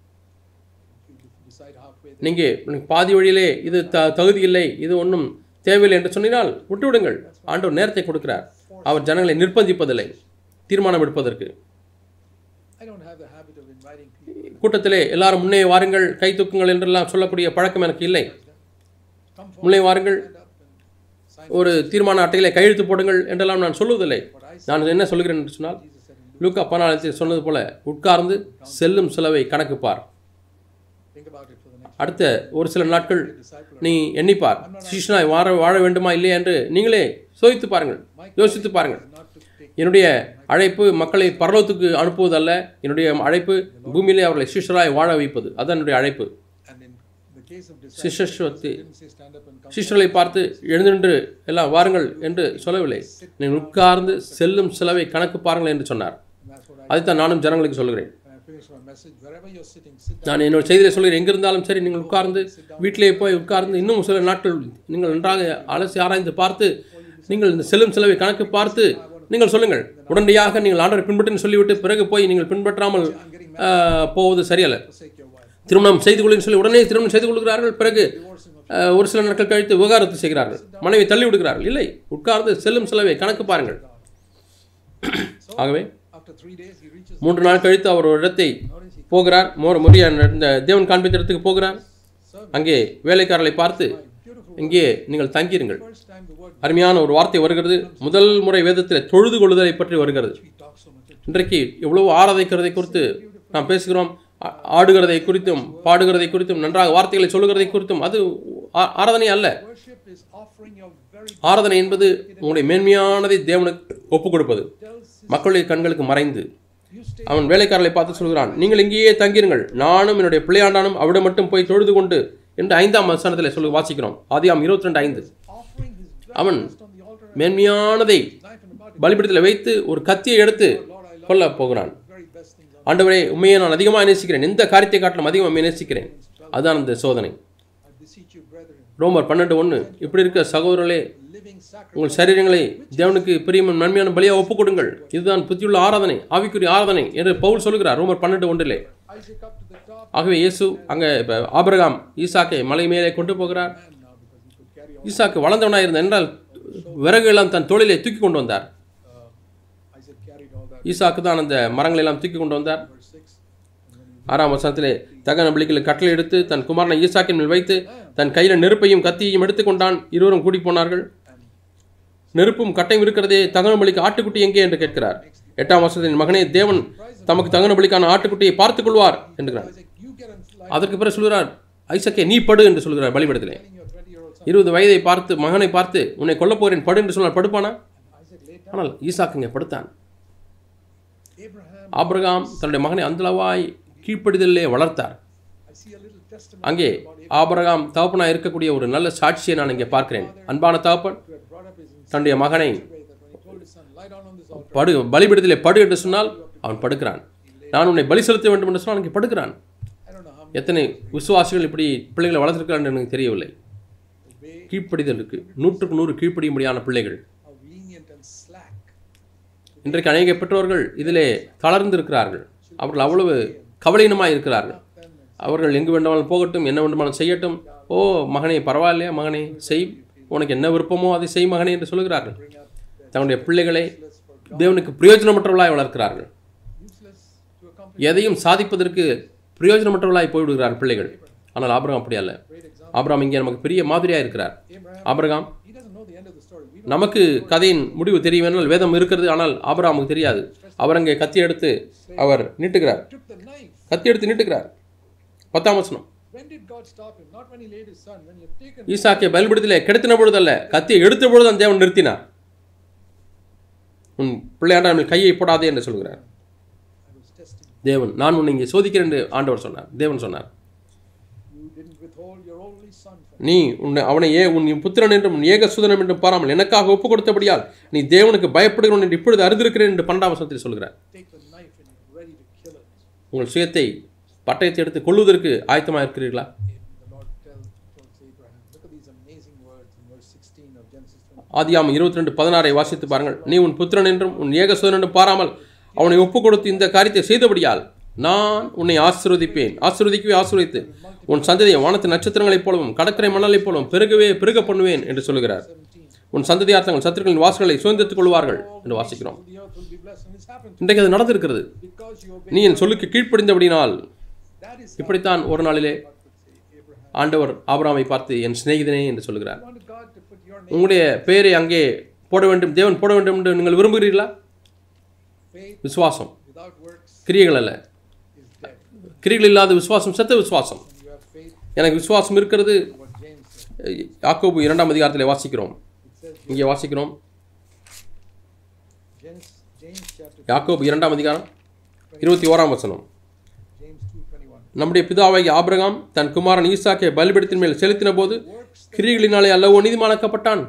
you decide halfway there. நீங்கள் உனக்கு பாதி வழியிலே இது த தகுதி இல்லை இது ஒன்றும் தேவையில்லை என்று சொன்னால் விட்டுவிடுங்கள் ஆண்டவர் நேரத்தை கொடுக்கிறார் அவர் ஜனங்களை நிர்பந்திப்பதில்லை தீர்மானம் எடுப்பதற்கு I don't have the habit of inviting people. கூட்டத்திலே எல்லாரும் முன்னே வாருங்கள் கை தூக்குங்கள் என்றெல்லாம் சொல்லக்கூடிய பழக்கம் எனக்கு இல்லை Come forward, முன்னே வாருங்கள் stand up and sign. ஒரு தீர்மான அட்டையிலே கையெழுத்து போடுங்கள் என்றெல்லாம் நான் சொல்லுவதில்லை What I said, நான் என்ன சொல்கிறேன் என்று சொன்னால் Jesus said, in Luke, லூக்கா பதினாலத்தில் சொன்னது போல உட்கார்ந்து செல்லும் செலவை கணக்குப்பார் think about it for the next அடுத்த ஒரு சில நாட்கள் disciple. நீ எண்ணிப்பார் சிஷ்யனாய் வாழ வாழ வேண்டுமா இல்லையா என்று நீங்களே சோதித்து பாருங்கள் யோசித்து பாருங்கள் Not to take என்னுடைய அழைப்பு மக்களை பரலோகத்துக்கு அனுப்புவதல்ல என்னுடைய அழைப்பு பூமியிலே அவர்களை சிஷ்யராய் வாழ வைப்பது அதான் என்னுடைய அழைப்பு and in the case of disciples, சிஷ்யஸ்வத்தை didn't say stand up and come. சிஷ்யர்களை பார்த்து எழுந்தின்று எல்லாம் வாருங்கள் என்று சொல்லவில்லை நீங்கள் உட்கார்ந்து செல்லும் செலவை கணக்கு பாருங்கள் என்று சொன்னார் And that's what I அதைத்தான் நானும் ஜனங்களுக்கு சொல்கிறேன் when I finish my message. Wherever you're sitting, sit down. நான் என்னோட செய்தியை சொல்கிறேன் எங்கே இருந்தாலும் சரி நீங்கள் உட்கார்ந்து வீட்டிலே போய் உட்கார்ந்து இன்னும் சில நாட்கள் நீங்கள் நன்றாக அலசி ஆராய்ந்து பார்த்து நீங்கள் இந்த செல்லும் செலவை கணக்கு பார்த்து நீங்கள் சொல்லுங்கள் உடனடியாக நீங்கள் ஆண்டரை பின்பற்றுன்னு சொல்லிவிட்டு பிறகு போய் நீங்கள் பின்பற்றாமல் ஆஹ், போவது சரியல்ல Forsake your wife. திருமணம் செய்து கொள்ளுன்னு சொல்லி உடனே திருமணம் செய்து கொள்கிறார்கள் பிறகு ஆஹ், ஒரு சில நாட்கள் கழித்து விவகாரத்து செய்கிறார்கள் மனைவி தள்ளி விடுகிறார்கள் இல்லை உட்கார்ந்து செல்லும் செலவை கணக்கு பாருங்கள் ஆகவே After three days, he reaches. மூன்று நாள் கழித்து அவர் ஒரு இடத்தை Notice he போகிறார் மோர் முறிய இந்த தேவன் காண்பித்த இடத்துக்கு போகிறார் served. அங்கே வேலைக்காரர்களை பார்த்து Beautiful. இங்கே நீங்கள் தங்கியிருங்கள் First time the word அருமையான ஒரு வார்த்தை வருகிறது முதல் முறை வேதத்தில் தொழுது கொள்ளுதலை பற்றி வருகிறது we talk so much. இன்றைக்கு எவ்வளவு ஆராதிக்கிறதை குறித்து நாம் பேசுகிறோம் ஆ- ஆடுகிறதை குறித்தும் பாடுகிறதை குறித்தும் நன்றாக வார்த்தைகளை சொல்லுகிறதை குறித்தும் அது ஆ- ஆராதனை அல்ல Worship is offering your very ஆராதனை என்பது உங்களுடைய மேன்மையானதை தேவனுக்கு ஒப்புக் கொடுப்பது tells மக்களுடைய கண்களுக்கு மறைந்து you stay அவன் வேலைக்காரர்களை பார்த்து சொல்கிறான் நீங்கள் இங்கேயே தங்கிருங்கள் நானும் என்னுடைய பிள்ளையாண்டானும் அவிடம் மட்டும் போய் தொழுது கொண்டு என்று ஐந்தாம் வசனத்தில் சொல்லி வாசிக்கிறோம் ஆதியாம் இருபத்தி ரெண்டு ஐந்து offering his very அவன் best on the altar. மேன்மையானதை Knife in the body. பலிபீடத்தில் வைத்து ஒரு கத்தியை எடுத்து Lord, I love கொல்ல போகிறான் very best things on. ஆண்டவரே உண்மையை நான் அதிகமாக நேசிக்கிறேன் எந்த காரியத்தை காட்டிலும் அதிகமாக உண்மையை நேசிக்கிறேன் அதுதான் அந்த சோதனை I beseech you, brethren, ரோமர் பன்னெண்டு ஒன்று இப்படி இருக்க சகோதரர்களே living sacrifice. உங்கள் சரீரங்களை தேவனுக்கு பிரியமும் நன்மையான பலியாக ஒப்புக் கொடுங்கள் இதுதான் புத்தியுள்ள ஆராதனை ஆவிக்குரிய ஆராதனை என்று பவுல் சொல்கிறார் ரோமர் பன்னெண்டு ஒன்றிலே Isaac up to the top ஆகவே இயேசு அங்கே இப்போ ஆபிரகாம் ஈசாக்கை மலை மேலே கொண்டு போகிறார் man now because he could carry on. ஈசாக்கு வளர்ந்தவனாக இருந்தார் என்றால் விறகு எல்லாம் தன் தோளிலே தூக்கி கொண்டு வந்தார் Uh, Isaac carried all that. ஈசாக்கு தான் அந்த மரங்களை எல்லாம் தூக்கி கொண்டு வந்தார் Verse 6. And then he ஆறாம் வசனத்திலே தகன பலிகளை கட்டளை எடுத்து தன் குமாரனை ஈசாக்கின் மேல் வைத்து தன் கையில் நெருப்பையும் கத்தியையும் எடுத்துக்கொண்டான் இருவரும் கூடி போனார்கள் நெருப்பும் கட்டையும் இருக்கிறதே தகன பலிக்கு ஆட்டுக்குட்டி எங்கே என்று கேட்கிறார் எட்டாம் வருஷத்தின் மகனே தேவன் தமக்கு தகன பலிக்கான ஆட்டுக்குட்டியை பார்த்துக் கொள்வார் என்கிறார் Isaac, you get on life. அதற்கு பிறகு சொல்கிறார் ஐசக்கே நீ படு என்று சொல்கிறார் பலிபடத்திலே telling your 20 year old son, இருபது வயதை பார்த்து மகனை பார்த்து உன்னை கொல்லப் போகிறேன் படு என்று சொன்னால் படுப்பானா Isaac laid down. ஆனால் ஈசாக்குங்க படுத்தான் Abraham, ஆபிரகாம் தன்னுடைய மகனை அந்தளவாய் கீழ்ப்படிதலிலே வளர்த்தார் I see a little testimony அங்கே about Abraham ஆபிரகாம் தகப்பனாக இருக்கக்கூடிய ஒரு நல்ல சாட்சியை நான் இங்கே பார்க்கிறேன் அன்பான தகப்பன் who had brought up his in தன்னுடைய மகனை such a way that when he told his son, lie down on this altar, படு பலிபீடத்திலே படு என்று சொன்னால் அவன் படுக்கிறான் நான் உன்னை பலி செலுத்த வேண்டும் என்று சொன்னால் அங்கே படுக்கிறான் I don't know how many எத்தனை விசுவாசிகள் இப்படி பிள்ளைகளை வளர்த்திருக்கிறான் எனக்கு தெரியவில்லை obey, கீழ்ப்படிதல் இருக்கு நூற்றுக்கு நூறு கீழ்ப்படியும்படியான பிள்ளைகள் how lenient and slack. இன்றைக்கு அநேக பெற்றோர்கள் இதிலே தளர்ந்து இருக்கிறார்கள் அவர்கள் அவ்வளவு கவலையினமாக இருக்கிறார்கள் Then அவர்கள் எங்கு வேண்டுமானாலும் போகட்டும் என்ன வேண்டுமானாலும் செய்யட்டும் ஓ மகனே பரவாயில்லையா மகனே செய் உனக்கு என்ன விருப்பமோ அதை செய் மகனே என்று சொல்கிறார்கள் bring up the தன்னுடைய பிள்ளைகளை useless for தேவனுக்கு பிரயோஜனமற்றவர்களாய் வளர்க்கிறார்கள் useless to accomplish எதையும் சாதிப்பதற்கு பிரயோஜனமற்றவர்களாய் போய்விடுகிறார் பிள்ளைகள் ஆனால் ஆபிரகாம் அப்படி அல்ல great example. ஆபிரகாம் இங்கே நமக்கு பெரிய மாதிரியாக இருக்கிறார் Abraham, ஆபிரகாம் he doesn't know the end of the story. We don't நமக்கு கதையின் முடிவு தெரியும் என்றால் வேதம் இருக்கிறது ஆனால் ஆபிரகாமுக்கு தெரியாது அவர் அங்கே கத்தி எடுத்து அவர் நீட்டுகிறார் took the knife. கத்தி எடுத்து நீட்டுகிறார் பத்தாம் வசனம் When did God stop him? Not when he laid his son. When he had taken ஈசாக்கை பலிபடுத்திலே கெடுத்தின பொழுதல்ல கத்தியை எடுத்த பொழுது அந்த தேவன் நிறுத்தினார் உன் பிள்ளையாண்ட மேல் கையை போடாதே என்று சொல்கிறார் I was testing. தேவன் நான் உன்னை இங்கே சோதிக்கிறேன் என்று ஆண்டவர் சொன்னார் தேவன் சொன்னார் You didn't withhold your only son from நீ உன்னை அவனை ஏ உன் புத்திரன் என்றும் உன் ஏக சுதனம் என்றும் பாராமல் எனக்காக ஒப்பு கொடுத்தபடியால் நீ தேவனுக்கு பயப்படுகிறவன் என்று இப்பொழுது அறிந்திருக்கிறேன் என்று பன்னெண்டாம் வசனத்தில் சொல்கிறார் take the knife and you're ready to kill it. உங்கள் சுயத்தை பட்டயத்தை எடுத்து கொள்வதற்கு ஆயத்தமாக இருக்கிறீர்களா The Lord tells, tells Abraham, look at these amazing words in verse 16 of Genesis 20. ஆதியாம் இருபத்தி ரெண்டு பதினாறை வாசித்து பாருங்கள் நீ உன் புத்திரன் என்றும் உன் ஏக சுதன் என்றும் பாராமல் அவனை ஒப்பு கொடுத்து இந்த காரியத்தை செய்தபடியால் நான் உன்னை ஆசீர்வதிப்பேன் ஆசீர்வதிக்கவே ஆசீர்வதித்து உன் சந்ததியை வானத்து நட்சத்திரங்களைப் போலவும் கடற்கரை மணலைப் போலவும் பெருகவே பெருக பண்ணுவேன் என்று சொல்லுகிறார் 17. உன் சந்ததியார்த்தங்கள் சத்துருக்களின் வாசல்களை சுதந்திரத்துக் கொள்வார்கள் என்று வாசிக்கிறோம் The earth will be blessed. And it's happened இன்றைக்கு அது நடந்திருக்கிறது because you obey. நீ என் சொல்லுக்கு கீழ்ப்படிந்தபடினால் That is இப்படித்தான் ஒரு நாளிலே God would say, Abraham. ஆண்டவர் ஆபிரகாமை பார்த்து என் சிநேகிதனே என்று சொல்கிறார் You want God to put your name, உங்களுடைய பெயரை அங்கே போட வேண்டும் தேவன் போட வேண்டும் என்று நீங்கள் விரும்புகிறீர்களா faith விசுவாசம் without works கிரியைகள் அல்ல is dead. கிரிகள் இல்லாத விசுவாசம் செத்த விசுவாசம் When you have faith, எனக்கு விசுவாசம் இருக்கிறது what James said, அஹ், யாக்கோபு இரண்டாம் அதிகாரத்திலே வாசிக்கிறோம் it says, இங்கே வாசிக்கிறோம் James, James chapter யாக்கோபு இரண்டாம் அதிகாரம் இருபத்தி ஓராம் வசனம் James 2:21. நம்முடைய பிதாவாகிய ஆபிரகாம் தன் குமாரன் ஈசாக்கை பலிபீடத்தின் மேல் செலுத்தின போது Works கிரிகளினாலே அல்லவோ நீதிமானாக்கப்பட்டான்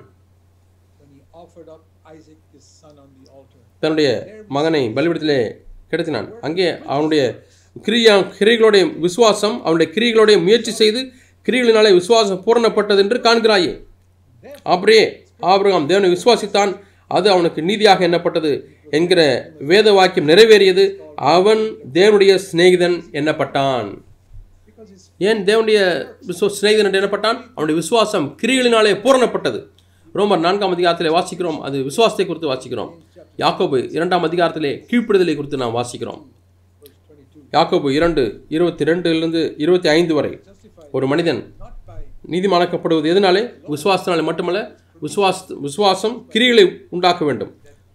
when he offered up Isaac his son on the altar. தன்னுடைய மகனை பலிபீடத்திலே கிடத்தினான் அங்கே அவனுடைய கிரியா கிரிகளுடைய விசுவாசம் அவனுடைய கிரிகளுடைய முயற்சி செய்து கிரிகளினாலே விசுவாசம் பூரணப்பட்டது என்று காண்கிறாயே அப்படியே ஆபிரகாம் தேவனை விசுவாசித்தான் அது அவனுக்கு நீதியாக எண்ணப்பட்டது என்கிற வேத வாக்கியம் நிறைவேறியது அவன் தேவனுடைய சிநேகிதன் எண்ணப்பட்டான் Because his ஏன் தேவனுடைய விசுவ சிநேகிதன் என்று எண்ணப்பட்டான் அவனுடைய விசுவாசம் கிரிகளினாலே பூரணப்பட்டது ரோமர் நான்காம் அதிகாரத்திலே வாசிக்கிறோம் அது விசுவாசத்தை குறித்து வாசிக்கிறோம் யாக்கோபு இரண்டாம் அதிகாரத்திலே கீழ்ப்படுதலை குறித்து நாம் வாசிக்கிறோம் verse 22. யாக்கோபு இரண்டு இருபத்தி ரெண்டிலிருந்து இருபத்தி ஐந்து வரை Justified ஒரு மனிதன் not by நீதிமானாக்கப்படுவது எதனாலே விசுவாசத்தினாலே மட்டுமல்ல விசுவாச விசுவாசம் கிரிகளை உண்டாக்க வேண்டும்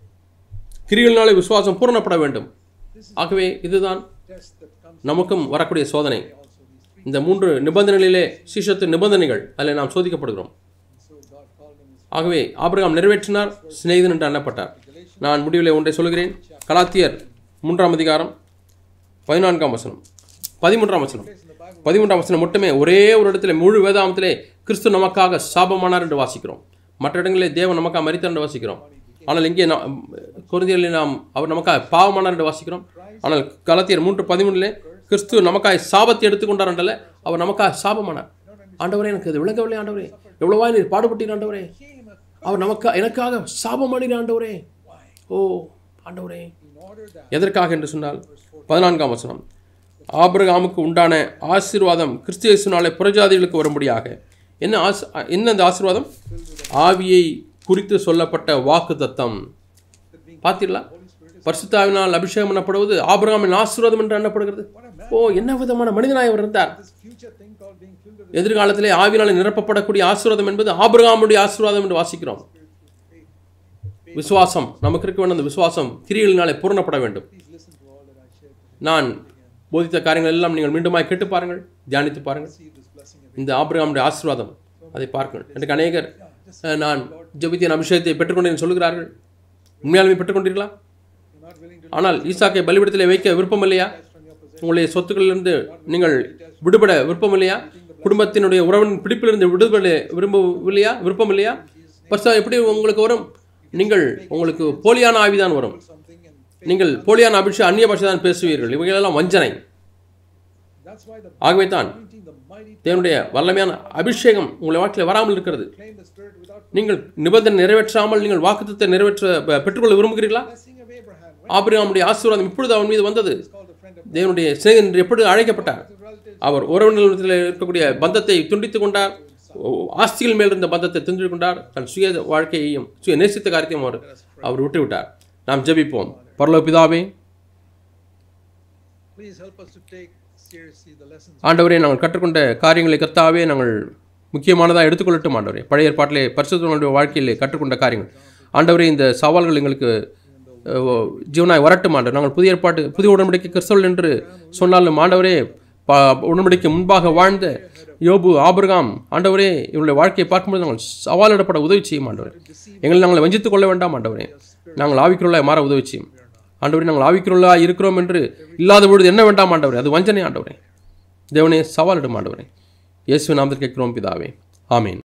கிரிகளினாலே விசுவாசம் பூரணப்பட வேண்டும் ஆகவே இதுதான் test that comes நமக்கும் வரக்கூடிய சோதனை also these three. இந்த மூன்று நிபந்தனைகளிலே சீஷத்து நிபந்தனைகள் அதில் நாம் சோதிக்கப்படுகிறோம் And so God called him his ஆகவே ஆபிரகாம் நிறைவேற்றினார் சிநேகிதன் என்று எண்ணப்பட்டார் நான் முடிவிலே ஒன்றை சொல்கிறேன் கலாத்தியர் மூன்றாம் அதிகாரம் பதினான்காம் வசனம் பதிமூன்றாம் வசனம் place in the Bible. பதிமூன்றாம் வசனம் மட்டுமே ஒரே ஒரு இடத்துல முழு வேதாமத்திலே கிறிஸ்து நமக்காக சாபமானார் என்று வாசிக்கிறோம் மற்ற இடங்களிலே தேவன் நமக்காக மரித்தார் என்று வாசிக்கிறோம் ஆனால் இங்கே நாம் குருந்தியரில் நாம் அவர் நமக்காக பாவமானார் என்று வாசிக்கிறோம் ஆனால் கலத்தியர் மூன்று பதிமூணிலே கிறிஸ்து நமக்காக சாபத்தை எடுத்துக்கொண்டார் என்றல்ல அவர் நமக்காக சாபமானார் ஆண்டவரே எனக்கு அது விளங்கவில்லை ஆண்டவரே எவ்வளவா நீர் பாடுபட்டீர் ஆண்டவரே Came a- அவர் நமக்கா எனக்காக சாபமானீர் ஆண்டவரே Why? ஓ ஆண்டவரே In order that எதற்காக என்று சொன்னால் பதினான்காம் வசனம் ஆபிரகாமுக்கு உண்டான ஆசீர்வாதம் கிறிஸ்தியசுனாலே புறஜாதிகளுக்கு வரும்படியாக என்ன ஆஸ் என்ன அந்த ஆசீர்வாதம் ஆவியை குறித்து சொல்லப்பட்ட வாக்கு தத்தம் பார்த்தீர்களா பரிசுத்தாவினால் அபிஷேகம் பண்ணப்படுவது ஆபிரகாமின் ஆசீர்வாதம் என்று எண்ணப்படுகிறது ஓ என்ன விதமான மனிதனாய் அவர் இருந்தார் this future thing called being filled with எதிர்காலத்திலே ஆவினாலே நிரப்பப்படக்கூடிய ஆசீர்வாதம் என்பது ஆபிரகாமுடைய ஆசீர்வாதம் என்று வாசிக்கிறோம் விசுவாசம் நமக்கு இருக்க வேண்டிய அந்த விசுவாசம் கிரியலினாலே பூரணப்பட வேண்டும் Please listen to all that I shared today. நான் போதித்த காரியங்கள் எல்லாம் நீங்கள் மீண்டுமாய் கேட்டு பாருங்கள் தியானித்து பாருங்கள் See this blessing every இந்த ஆபிரகாமுடைய ஆசீர்வாதம் அதை பார்க்கணும் எனக்கு அநேகர் அஹ், நான் ஜெபித்தின் அபிஷேகத்தை பெற்றுக்கொண்டேன் சொல்கிறார்கள் உண்மையாலுமே பெற்றுக்கொண்டீர்களா You're not willing to ஆனால் ஈசாக்கை பலிபீடத்திலே வைக்க விருப்பம் இல்லையா detach from your possession. உங்களுடைய சொத்துக்களிலிருந்து நீங்கள் விடுபட விருப்பம் இல்லையா குடும்பத்தினுடைய உறவின் பிடிப்பிலிருந்து விடுபட விரும்பவில்லையா விருப்பம் இல்லையா பர்சா எப்படி உங்களுக்கு வரும் நீங்கள் உங்களுக்கு போலியான ஆவிதான் வரும் Something and நீங்கள் போலியான அபிஷேகம் அந்நிய பாஷை தான் பேசுவீர்கள் இவைகளெல்லாம் வஞ்சனை that's why the ஆகவே தான் anointing, the mighty தேவனுடைய வல்லமையான அபிஷேகம் உங்களை வாழ்க்கையில் வராமல் இருக்கிறது claim the Spirit without நீங்கள் நிபந்தனை நிறைவேற்றாமல் நீங்கள் வாக்குத்தத்தை நிறைவேற்ற பெ- பெற்றுக்கொள்ள விரும்புகிறீர்களா blessing of Abraham. When ஆபிரகாமுடைய ஆசீர்வாதம் இப்பொழுது அவன் மீது வந்தது he's called a friend of தேவனுடைய சிநேகன் என்று எப்படி அழைக்கப்பட்டார் his relatives, அவர் உறவினர்களிடத்தில் இருக்கக்கூடிய பந்தத்தை துண்டித்துக் கொண்டார் ஓ- ஆஸ்திகள் மேல் இருந்த பந்தத்தை துண்டித்துக் கொண்டார் தன் சுய வாழ்க்கையையும் சுய நேசித்த காரியத்தையும் அவர் அவர் விட்டு விட்டார் நாம் ஜெபிப்போம் பரலோக பிதாவே please help us to take seriously the lessons ஆண்டவரே நாங்கள் கற்றுக்கொண்ட காரியங்களை கர்த்தாவே நாங்கள் முக்கியமானதாக எடுத்துக்கொள்ளட்டும் ஆண்டவரே பழைய ஏற்பாட்டிலே பரிசுத்தவனுடைய வாழ்க்கையிலே கற்றுக்கொண்ட காரியங்கள் ஆண்டவரே இந்த சவால்கள் எங்களுக்கு அஹ், ஜீவனாய் வரட்டும் ஆண்டவர் நாங்கள் புதிய ஏற்பாட்டு புதிய உடன்படிக்கை கிறிஸ்தவர்கள் என்று சொன்னாலும் ஆண்டவரே பா உடன்படிக்கை முன்பாக வாழ்ந்த யோபு ஆபிரகாம் ஆண்டவரே இவருடைய வாழ்க்கையை பார்க்கும்போது நாங்கள் சவாலிடப்பட உதவி செய்யும் ஆண்டவரே எங்களை நாங்கள் வஞ்சித்துக் கொள்ள வேண்டாம் ஆண்டவரே நாங்கள் ஆவிக்குள்ளாய் மாற உதவி செய்யும் ஆண்டவரே நாங்கள் ஆவிக்குள்ளாய் இருக்கிறோம் என்று இல்லாத பொழுது என்ன வேண்டாம் ஆண்டவரே அது வஞ்சனை ஆண்டவரே தேவனே சவாலிடும் ஆண்டவரே இயேசு நாமத்தில் கேட்கிறோம் பிதாவே ஆமீன்